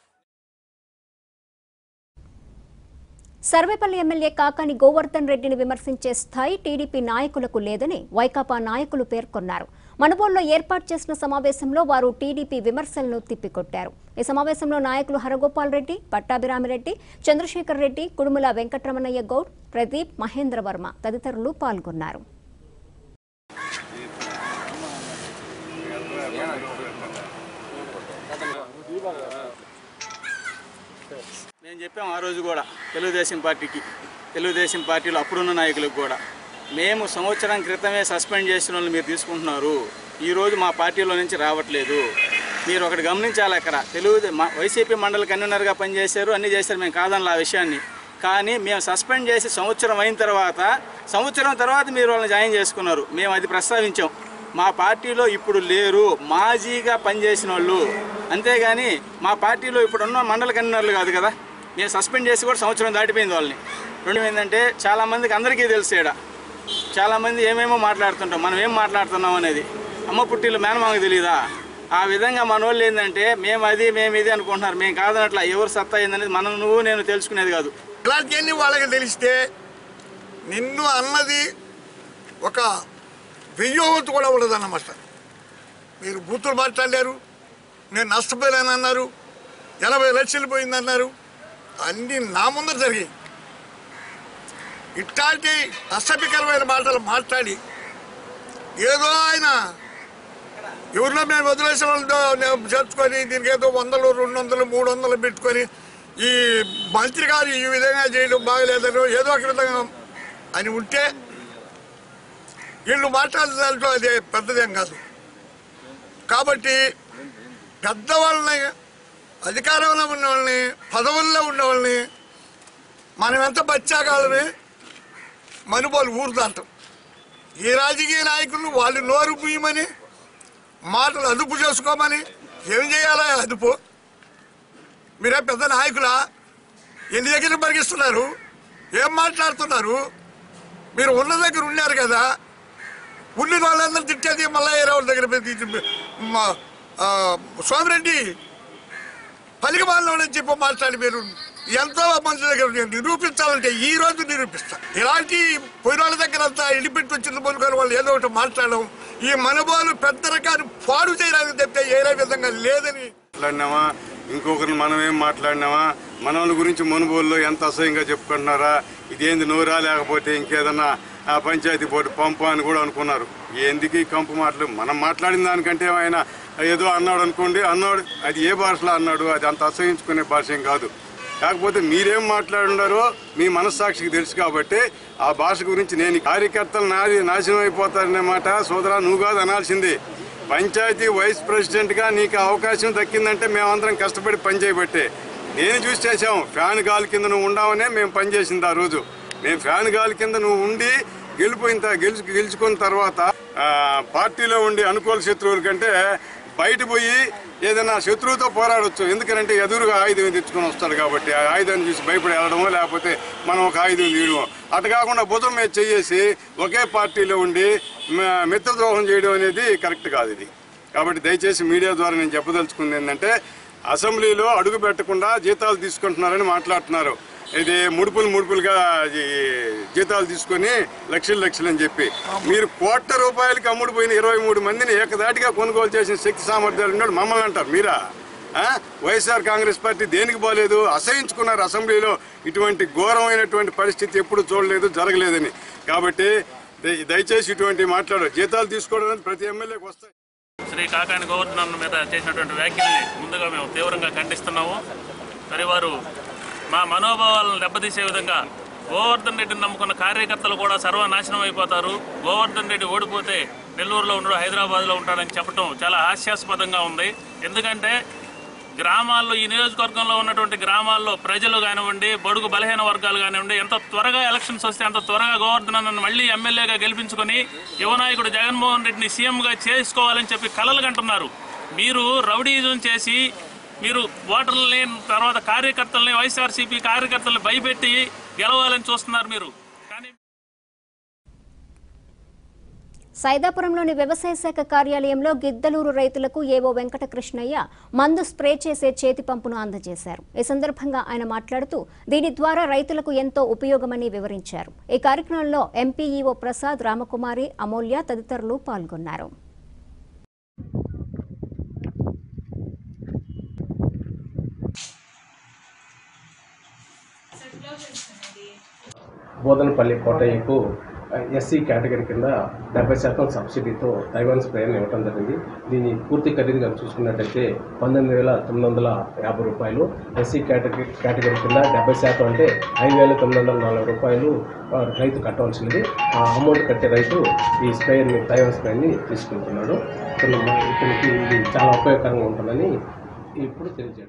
సర్వేపల్లి ఎమ్మెల్యే కాకాని గోవర్ధన్ రెడ్డిని విమర్శించే స్థాయి టీడీపీ నాయకులకు లేదని వైకాపా నాయకులు పేర్కొన్నారు మనుబోల్లో ఏర్పాటు చేసిన సమావేశంలో వారు టీడీపీ విమర్శలను తిప్పికొట్టారు ఈ సమావేశంలో నాయకులు హరగోపాల్ రెడ్డి పట్టాభిరామిరెడ్డి చంద్రశేఖర్ రెడ్డి కుడుముల వెంకటరమణయ్య గౌడ్ ప్రదీప్ మహేంద్ర వర్మ తదితరులు పాల్గొన్నారు మేము చెప్పాం ఆ రోజు కూడా తెలుగుదేశం పార్టీకి తెలుగుదేశం పార్టీలో అప్పుడున్న నాయకులకు కూడా మేము సంవత్సరం క్రితమే సస్పెండ్ చేసిన వాళ్ళు మీరు తీసుకుంటున్నారు ఈరోజు మా పార్టీలో నుంచి రావట్లేదు మీరు ఒకటి గమనించాలి అక్కడ తెలుగు మా వైసీపీ మండలి కన్వీనర్గా పనిచేశారు అన్నీ చేశారు మేము కాదనలా ఆ విషయాన్ని కానీ మేము సస్పెండ్ చేసి సంవత్సరం అయిన తర్వాత సంవత్సరం తర్వాత మీరు వాళ్ళని జాయిన్ చేసుకున్నారు మేము అది ప్రస్తావించాం మా పార్టీలో ఇప్పుడు లేరు మాజీగా పనిచేసిన వాళ్ళు అంతేగాని మా పార్టీలో ఇప్పుడు ఉన్న మండల కన్వీనర్లు కాదు కదా మేము సస్పెండ్ చేసి కూడా సంవత్సరం దాటిపోయింది వాళ్ళని రెండు ఏంటంటే చాలామందికి అందరికీ తెలుసు ఈడ చాలామంది ఏమేమో మాట్లాడుతుంటాం మనం ఏం మాట్లాడుతున్నాం అనేది అమ్మ పుట్టిలు మేనమామకి తెలియదా ఆ విధంగా మన వాళ్ళు ఏంటంటే మేము అది మేము ఇది అనుకుంటున్నారు మేము కాదనట్లా ఎవరు సత్తా ఏందనేది మనం నువ్వు నేను తెలుసుకునేది కాదు ఇలాంటివన్నీ వాళ్ళకి తెలిస్తే నిన్ను అన్నది ఒక వెయ్యవత్తు కూడా ఉండదన్నమాట మీరు బూతులు మాట్లాడారు నేను నష్టపోయానన్నారు ఎనభై లక్షలు పోయిందన్నారు అన్నీ నా ముందర జరిగాయి ఇట్లాంటి అసభ్యకరమైన మాటలు మాట్లాడి ఏదో ఆయన ఎవరిలో మేము వదిలేసిన వాళ్ళతో నేను చేర్చుకొని దీనికి ఏదో వందలు రెండు వందలు మూడు వందలు పెట్టుకొని ఈ మంత్రి గారు ఈ విధంగా చేయడం బాగలేదని ఏదో ఒక విధంగా అని ఉంటే వీళ్ళు మాట్లాడే దాంట్లో అది పెద్దదేం కాదు కాబట్టి పెద్దవాళ్ళని అధికారంలో ఉన్న వాళ్ళని పదవుల్లో ఉన్న వాళ్ళని మనం ఎంత బచ్చాగాలని మనుబోలు ఊరు దాటం ఈ రాజకీయ నాయకులు వాళ్ళు నోరు పూయమని మాటలు అదుపు చేసుకోమని ఏం చేయాలా అదుపు మీరే పెద్ద నాయకులా ఎన్ని దగ్గర పరిగిస్తున్నారు ఏం మాట్లాడుతున్నారు మీరు ఉన్న దగ్గర ఉన్నారు కదా ఉండిన వాళ్ళందరూ తిట్టేది మళ్ళీ వేరే వాళ్ళ దగ్గర పోయి తిట్టి- మా ఆ, సోమిరెడ్డి పలికి వాళ్ళని చెప్పి మాట్లాడి మీరు ఎంతో మంది దగ్గర నేను నిరూపించాలంటే ఈ రోజు నిరూపిస్తా ఇలాంటి పోయిన వాళ్ళ దగ్గర అంతా ఇడిపెట్టి వచ్చిన మొదలుకొని వాళ్ళు ఏదో ఒకటి మాట్లాడడం ఈ మనబోలు పెద్ద రకాన్ని పాడు చేయడానికి తప్పితే ఏ విధంగా లేదని మాట్లాడినామా ఇంకొకరిని మనం ఏం మాట్లాడినామా మన వాళ్ళ గురించి మునుగోలులో ఎంత అసహ్యంగా చెప్పుకుంటున్నారా ఇదేంది నోరా లేకపోతే ఇంకేదన్నా ఆ పంచాయతీ బోర్డు పంపు అని కూడా అనుకున్నారు ఎందుకు ఈ కంపు మాటలు మనం మాట్లాడిన దానికంటే ఆయన ఏదో అన్నాడు అనుకోండి అన్నాడు అది ఏ భాషలో అన్నాడు అది అంత అసహించుకునే భాష ఏం కాదు కాకపోతే మీరేం మాట్లాడున్నారో మీ మనస్సాక్షికి తెలుసు కాబట్టి ఆ భాష గురించి నేను కార్యకర్తలు నాది నాశనం అయిపోతారనే మాట సోదరా నువ్వు కాదు అనాల్సింది పంచాయతీ వైస్ ప్రెసిడెంట్గా నీకు అవకాశం దక్కిందంటే మేమందరం కష్టపడి పనిచేయబట్టే నేను చూసి చేసాం ఫ్యాన్ గాలి కింద నువ్వు ఉండవనే మేము పనిచేసింది ఆ రోజు మేము ఫ్యాన్ గాలి కింద నువ్వు ఉండి గెలిపోయిన త- గెలుచు గెలుచుకున్న తర్వాత ఆ, పార్టీలో ఉండి అనుకూల శత్రువుల కంటే బయట పోయి ఏదైనా శత్రువుతో పోరాడొచ్చు ఎందుకంటే ఎదురుగా ఆయుధం తెచ్చుకొని వస్తాడు కాబట్టి ఆ ఆయుధాన్ని చూసి భయపడి వెళ్ళడమో లేకపోతే మనం ఒక ఆయుధం తీయడమో అటు కాకుండా భుజం మీద చేసి ఒకే పార్టీలో ఉండి మ- మిత్రద్రోహం చేయడం అనేది కరెక్ట్ కాదు ఇది కాబట్టి దయచేసి మీడియా ద్వారా నేను చెప్పదలుచుకుంది ఏంటంటే అసెంబ్లీలో అడుగు పెట్టకుండా జీతాలు తీసుకుంటున్నారని మాట్లాడుతున్నారు ఇది ముడుపులు ముడుపులుగా ఈ జీతాలు తీసుకొని లక్షలు లక్షలు అని చెప్పి మీరు కోట్ల రూపాయలకి అమ్ముడుపోయిన ఇరవై మూడు మందిని ఏకదాటిగా కొనుగోలు చేసిన శక్తి సామర్థ్యాలు ఉన్నాడు మమ్మల్ని అంటారు మీరా ఆ? వైఎస్ఆర్ కాంగ్రెస్ పార్టీ దేనికి బాలేదు అసహించుకున్నారు అసెంబ్లీలో ఇటువంటి ఘోరమైనటువంటి పరిస్థితి ఎప్పుడు చూడలేదు జరగలేదని కాబట్టి దయ- దయచేసి ఇటువంటి మాట్లాడు జీతాలు తీసుకోవడం అనేది ప్రతి ఎమ్మెల్యేకి వస్తాయి శ్రీ కాకాని గవర్నర్ మీద చేసినటువంటి వ్యాఖ్యల్ని ముందుగా మేము తీవ్రంగా ఖండిస్తున్నాము మరి వారు మా మనోభావాలను దెబ్బతీసే విధంగా గోవర్ధన్ రెడ్డిని నమ్ముకున్న కార్యకర్తలు కూడా సర్వనాశనం అయిపోతారు గోవర్ధన్ రెడ్డి ఓడిపోతే నెల్లూరులో ఉండడు హైదరాబాద్లో ఉంటాడని చెప్పడం చాలా హాస్యాస్పదంగా ఉంది ఎందుకంటే గ్రామాల్లో ఈ నియోజకవర్గంలో ఉన్నటువంటి గ్రామాల్లో ప్రజలు కానివ్వండి బడుగు బలహీన వర్గాలు కానివ్వండి ఎంత త్వరగా ఎలక్షన్స్ వస్తే అంత త్వరగా గోవర్ధన్ అన్నను మళ్ళీ ఎమ్మెల్యేగా గెలిపించుకొని యువనాయకుడు జగన్మోహన్ రెడ్డిని సీఎంగా చేసుకోవాలని చెప్పి కలలు కంటున్నారు మీరు రౌడీజం చేసి మీరు ఓటర్లని తర్వాత కార్యకర్తల్ని వైఎస్ఆర్సీపీ కార్యకర్తల్ని భయపెట్టి గెలవాలని చూస్తున్నారు మీరు సైదాపురంలోని వ్యవసాయ శాఖ కార్యాలయంలో గిద్దలూరు రైతులకు ఏవో వెంకటకృష్ణయ్య మందు స్ప్రే చేసే చేతి పంపును అందజేశారు ఈ సందర్భంగా ఆయన మాట్లాడుతూ దీని ద్వారా రైతులకు ఎంతో ఉపయోగమని వివరించారు ఈ కార్యక్రమంలో ఎంపీఈఓ ప్రసాద్ రామకుమారి అమూల్య తదితరులు పాల్గొన్నారు బోధనపల్లి కోటయ్యకు ఎస్సీ కేటగిరీ కింద డెబ్బై శాతం సబ్సిడీతో తైవాన్ స్ప్రేయర్ని ఇవ్వడం జరిగింది దీని పూర్తి ఖరీదు కనుక చూసుకున్నట్టయితే పంతొమ్మిది వేల తొమ్మిది వందల యాభై రూపాయలు ఎస్సీ కేటగిరీ కేటగిరీ కింద డెబ్బై శాతం అంటే ఐదు వేల తొమ్మిది వందల నలభై రూపాయలు ఆ, రైతు కట్టవలసింది ఆ అమౌంట్ కట్టే రైతు ఈ స్ప్రేయర్ని తైవాన్ స్ప్రేయర్ని తీసుకుంటున్నాడు ఇతను ఇతనికి ఇది చాలా ఉపయోగకరంగా ఉంటుందని ఇప్పుడు తెలియజేయడం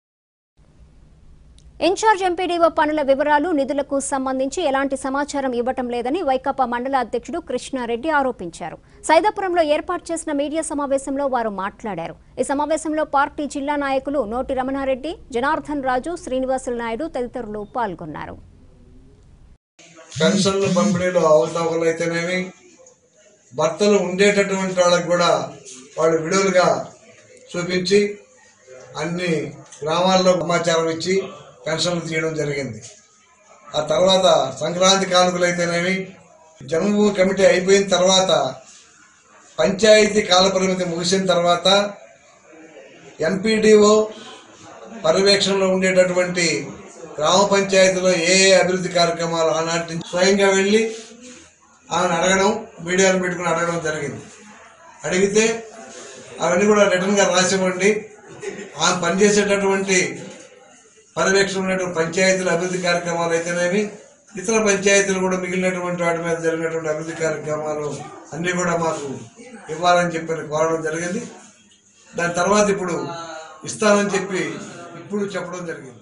ఇన్ఛార్జ్ ఎంపీడీఓ పనుల వివరాలు నిధులకు సంబంధించి ఎలాంటి సమాచారం ఇవ్వటం లేదని వైకాపా మండల అధ్యక్షుడు కృష్ణారెడ్డి ఆరోపించారు సైదాపురంలో ఏర్పాటు చేసిన మీడియా సమావేశంలో వారు మాట్లాడారు ఈ సమావేశంలో పార్టీ జిల్లా నాయకులు నోటి రమణారెడ్డి జనార్దన్ రాజు శ్రీనివాసులు నాయుడు తదితరులు పాల్గొన్నారు పెన్షన్లు పంపిణీలో అవతావకలు అయితేనేమి భర్తలు ఉండేటటువంటి వాళ్ళకి కూడా వాళ్ళు విడుదలుగా చూపించి అన్ని గ్రామాల్లో సమాచారం ఇచ్చి పెన్షన్లు తీయడం జరిగింది ఆ తర్వాత సంక్రాంతి కానుకలు అయితేనేమి జన్మభూమి కమిటీ అయిపోయిన తర్వాత పంచాయతీ కాలపరిమితి ముగిసిన తర్వాత ఎంపీడీఓ పర్యవేక్షణలో ఉండేటటువంటి గ్రామ పంచాయతీలో ఏ ఏ అభివృద్ధి కార్యక్రమాలు ఆనాటి నుంచి స్వయంగా వెళ్ళి ఆమెను అడగడం మీడియాను పెట్టుకుని అడగడం జరిగింది అడిగితే అవన్నీ కూడా రిటర్న్గా రాసివ్వండి ఆమె పనిచేసేటటువంటి పర్యవేక్షణ ఉన్నటువంటి పంచాయతీల అభివృద్ధి కార్యక్రమాలు అయితేనేమి ఇతర పంచాయతీలు కూడా మిగిలినటువంటి వాటి మీద జరిగినటువంటి అభివృద్ధి కార్యక్రమాలు అన్నీ కూడా మాకు ఇవ్వాలని చెప్పి కోరడం జరిగింది దాని తర్వాత ఇప్పుడు ఇస్తానని చెప్పి ఇప్పుడు చెప్పడం జరిగింది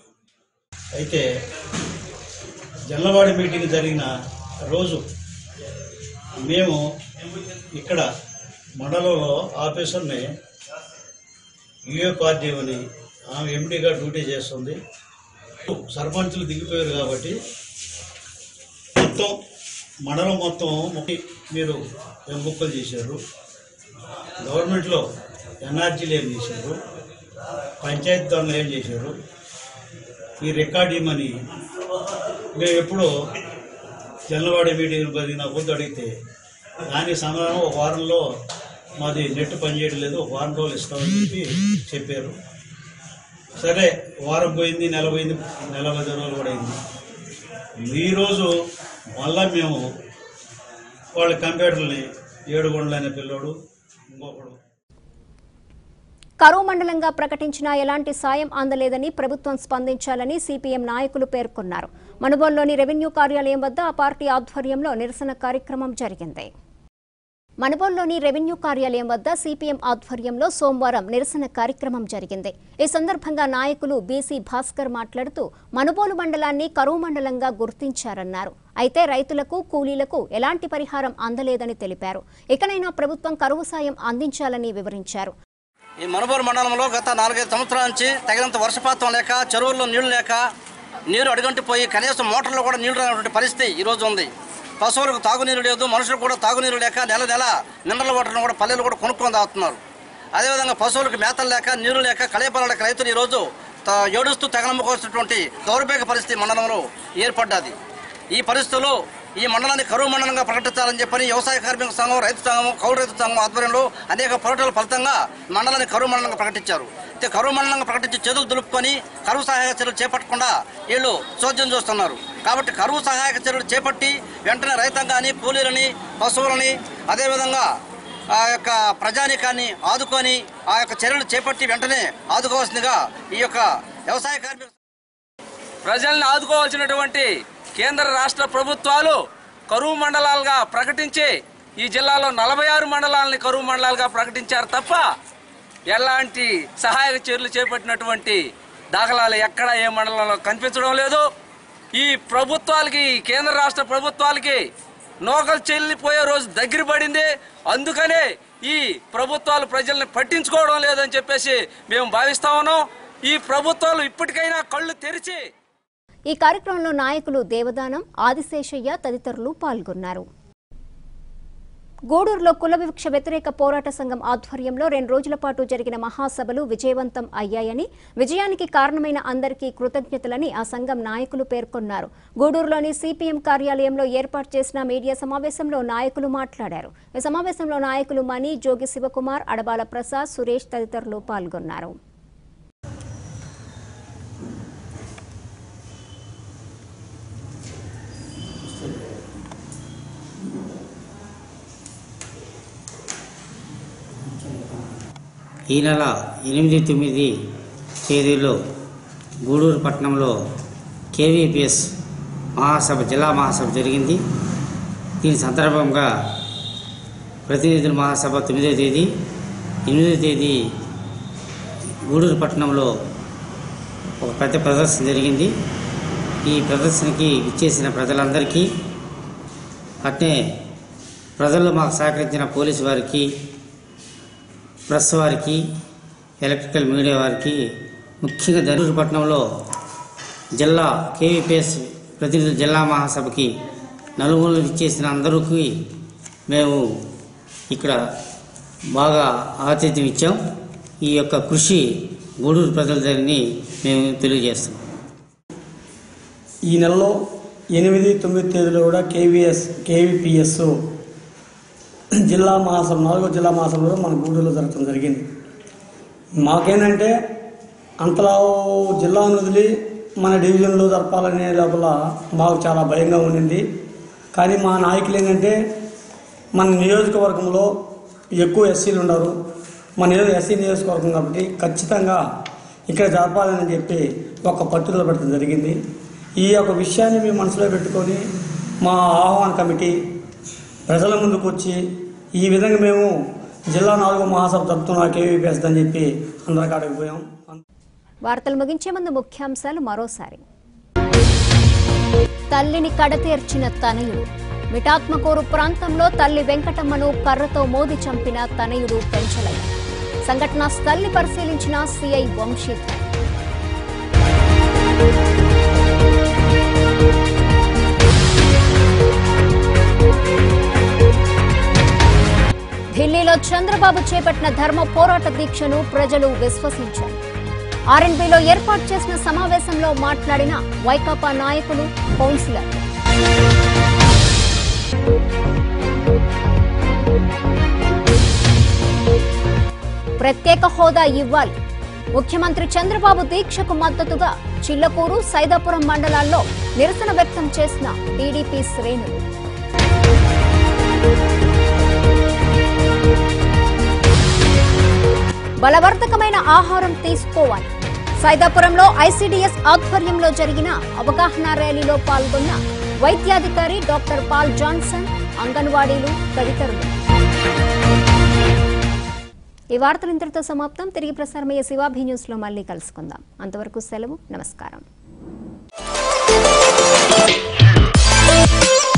అయితే జల్లవాడి మీటింగ్ జరిగిన రోజు మేము ఇక్కడ మండలంలో ఆఫీసర్ని యుఏ పార్టీ అని ఆమె ఎండీగా డ్యూటీ చేస్తుంది సర్పంచులు దిగిపోయారు కాబట్టి మొత్తం మండలం మొత్తం ముప్పై మీరు వెంబుక్కలు చేశారు గవర్నమెంట్లో ఎన్ఆర్జీలు ఏం చేశారు పంచాయతీ దొంగలు ఏం చేశారు ఈ రికార్డ్ ఇమ్మని మేము ఎప్పుడో తెల్లవాడి మీటింగ్ జరిగిన పొద్దు అడిగితే దానికి సమాధానం ఒక వారంలో మాది నెట్ పనిచేయడం లేదు ఒక వారం రోజులు ఇస్తామని చెప్పి చెప్పారు సరే వారం పోయింది నెల పోయింది నెల పది రోజులు కూడా అయింది ఈరోజు మళ్ళా మేము వాళ్ళ కంప్యూటర్ని ఏడుగొండలు అనే పిల్లోడు ఇంకొకడు కరువు మండలంగా ప్రకటించినా ఎలాంటి సాయం అందలేదని ప్రభుత్వం స్పందించాలని సిపిఎం నాయకులు పేర్కొన్నారు మనుబోల్లోని రెవెన్యూ కార్యాలయం వద్ద ఆ పార్టీ ఆధ్వర్యంలో నిరసన కార్యక్రమం జరిగింది మనుబోల్లోని రెవెన్యూ కార్యాలయం వద్ద సిపిఎం ఆధ్వర్యంలో సోమవారం నిరసన కార్యక్రమం జరిగింది ఈ సందర్భంగా నాయకులు బీసీ భాస్కర్ మాట్లాడుతూ మనుబోలు మండలాన్ని కరువు మండలంగా గుర్తించారన్నారు అయితే రైతులకు కూలీలకు ఎలాంటి పరిహారం అందలేదని తెలిపారు ఇకనైనా ప్రభుత్వం కరువు సాయం అందించాలని వివరించారు ఈ మనుబోలు మండలంలో గత నాలుగైదు సంవత్సరాల నుంచి తగినంత వర్షపాతం లేక చెరువుల్లో నీళ్లు లేక నీరు అడుగంటిపోయి కనీసం మోటార్లో కూడా నీళ్లు రానటువంటి పరిస్థితి ఈరోజు ఉంది పశువులకు తాగునీరు లేదు మనుషులకు కూడా తాగునీరు లేక నెల నెల మినరల్ వాటర్ను కూడా పల్లెలు కూడా కొనుక్కొని తాగుతున్నారు అదేవిధంగా పశువులకు మేతలు లేక నీరు లేక కళేపాల లేక రైతులు ఈరోజు త- ఏడుస్తూ తెగనమ్ముకోవాల్సినటువంటి దౌర్భాగ్య పరిస్థితి మండలంలో ఏర్పడ్డది ఈ పరిస్థితుల్లో ఈ మండలాన్ని కరువు మండలంగా ప్రకటించాలని చెప్పని వ్యవసాయ కార్మిక సంఘం రైతు సంఘం కౌలు రైతు సంఘం ఆధ్వర్యంలో అనేక పోరాటాల ఫలితంగా మండలాన్ని కరువు మండలంగా ప్రకటించారు అయితే కరువు మండలంగా ప్రకటించి చేతులు దులుపుకొని కరువు సహాయక చర్యలు చేపట్టకుండా వీళ్ళు చోద్యం చూస్తున్నారు కాబట్టి కరువు సహాయక చర్యలు చేపట్టి వెంటనే రైతాంగాన్ని కూలీలని పశువులని అదేవిధంగా ఆ యొక్క ప్రజానీకాన్ని ఆదుకొని ఆ యొక్క చర్యలు చేపట్టి వెంటనే ఆదుకోవాల్సిందిగా ఈ యొక్క వ్యవసాయ కార్మిక ప్రజల్ని ఆదుకోవాల్సినటువంటి కేంద్ర రాష్ట్ర ప్రభుత్వాలు కరువు మండలాలుగా ప్రకటించి ఈ జిల్లాలో నలభై ఆరు మండలాలని కరువు మండలాలుగా ప్రకటించారు తప్ప ఎలాంటి సహాయక చర్యలు చేపట్టినటువంటి దాఖలాలు ఎక్కడ ఏ మండలంలో కనిపించడం లేదు ఈ ప్రభుత్వాలకి ఈ కేంద్ర రాష్ట్ర ప్రభుత్వాలకి నోకలు చెల్లిపోయే రోజు దగ్గర పడింది అందుకనే ఈ ప్రభుత్వాలు ప్రజల్ని పట్టించుకోవడం లేదని చెప్పేసి మేము భావిస్తా ఉన్నాం ఈ ప్రభుత్వాలు ఇప్పటికైనా కళ్ళు తెరిచి ఈ కార్యక్రమంలో నాయకులు దేవదానం ఆదిశేషయ్య తదితరులు పాల్గొన్నారు గూడూరులో కుల వివక్ష వ్యతిరేక పోరాట సంఘం ఆధ్వర్యంలో రెండు రోజుల పాటు జరిగిన మహాసభలు విజయవంతం అయ్యాయని విజయానికి కారణమైన అందరికీ కృతజ్ఞతలని ఆ సంఘం నాయకులు పేర్కొన్నారు గూడూరులోని సిపిఎం కార్యాలయంలో ఏర్పాటు చేసిన మీడియా సమావేశంలో నాయకులు మాట్లాడారు ఈ సమావేశంలో నాయకులు మణి జోగి శివకుమార్ అడబాల ప్రసాద్ సురేష్ తదితరులు పాల్గొన్నారు ఈ నెల ఎనిమిది తొమ్మిది తేదీలో గూడూరు పట్టణంలో కేవీపీఎస్ మహాసభ జిల్లా మహాసభ జరిగింది దీని సందర్భంగా ప్రతినిధుల మహాసభ తొమ్మిదో తేదీ ఎనిమిదో తేదీ గూడూరు పట్టణంలో ఒక పెద్ద ప్రదర్శన జరిగింది ఈ ప్రదర్శనకి ఇచ్చేసిన ప్రజలందరికీ అట్నే ప్రజలు మాకు సహకరించిన పోలీసు వారికి ప్రెస్ వారికి ఎలక్ట్రికల్ మీడియా వారికి ముఖ్యంగా ధనూరు పట్టణంలో జిల్లా కేవీపీఎస్ ప్రతినిధుల జిల్లా మహాసభకి నలుమూలలు ఇచ్చేసిన అందరికీ మేము ఇక్కడ బాగా ఆతిథ్యం ఇచ్చాం ఈ యొక్క కృషి గూడూరు ప్రజలదని మేము తెలియజేస్తున్నాం ఈ నెలలో ఎనిమిది తొమ్మిది తేదీలో కూడా కేవీఎస్ కేవీపీఎస్ జిల్లా మహాసభ నాలుగో జిల్లా మహాసభలో మన గూడూరులో జరగడం జరిగింది మాకేంటంటే అంతలా జిల్లాను వదిలి మన డివిజన్లో జరపాలనే లోపల మాకు చాలా భయంగా ఉండింది కానీ మా నాయకులు ఏంటంటే మన నియోజకవర్గంలో ఎక్కువ ఎస్సీలు ఉన్నారు మన నియోజక ఎస్సీ నియోజకవర్గం కాబట్టి ఖచ్చితంగా ఇక్కడ జరపాలని చెప్పి ఒక పట్టుదల పెట్టడం జరిగింది ఈ యొక్క విషయాన్ని మేము మనసులో పెట్టుకొని మా ఆహ్వాన కమిటీ ప్రజల ముందుకు వచ్చి ఈ విధంగా మేము జిల్లా నాలుగో మహాసభ జరుపుతున్నా కేవీపీఎస్ అని చెప్పి అందరికి అడగపోయాం వార్తలు ముగించే ముందు ముఖ్యాంశాలు మరోసారి తల్లిని కడతీర్చిన తనయుడు మిఠాత్మకూరు ప్రాంతంలో తల్లి వెంకటమ్మను కర్రతో మోది చంపిన తనయుడు పెంచలయ్య సంఘటనా స్థల్ని పరిశీలించిన సిఐ వంశీధర్ ఢిల్లీలో చంద్రబాబు చేపట్టిన ధర్మ పోరాట దీక్షను ప్రజలు విశ్వసించారు ఆర్ఎన్బిలో ఏర్పాటు చేసిన సమావేశంలో మాట్లాడిన వైకాపా నాయకులు కౌన్సిలర్ ప్రత్యేక హోదా ఇవ్వాలి ముఖ్యమంత్రి చంద్రబాబు దీక్షకు మద్దతుగా చిల్లకూరు సైదాపురం మండలాల్లో నిరసన వ్యక్తం చేసిన టీడీపీ శ్రేణులు బలవర్ధకమైన ఆహారం తీసుకోవాలి సైదాపురంలో ఐసీడీఎస్ ఆధ్వర్యంలో జరిగిన అవగాహన ర్యాలీలో పాల్గొన్న వైద్యాధికారి డాక్టర్ పాల్ జాన్సన్ అంగన్వాడీలు తదితరులు ఈ వార్తలు ఇంతటితో సమాప్తం తిరిగి ప్రసారమయ్యే శివాభి న్యూస్ లో మళ్ళీ కలుసుకుందాం అంతవరకు సెలవు నమస్కారం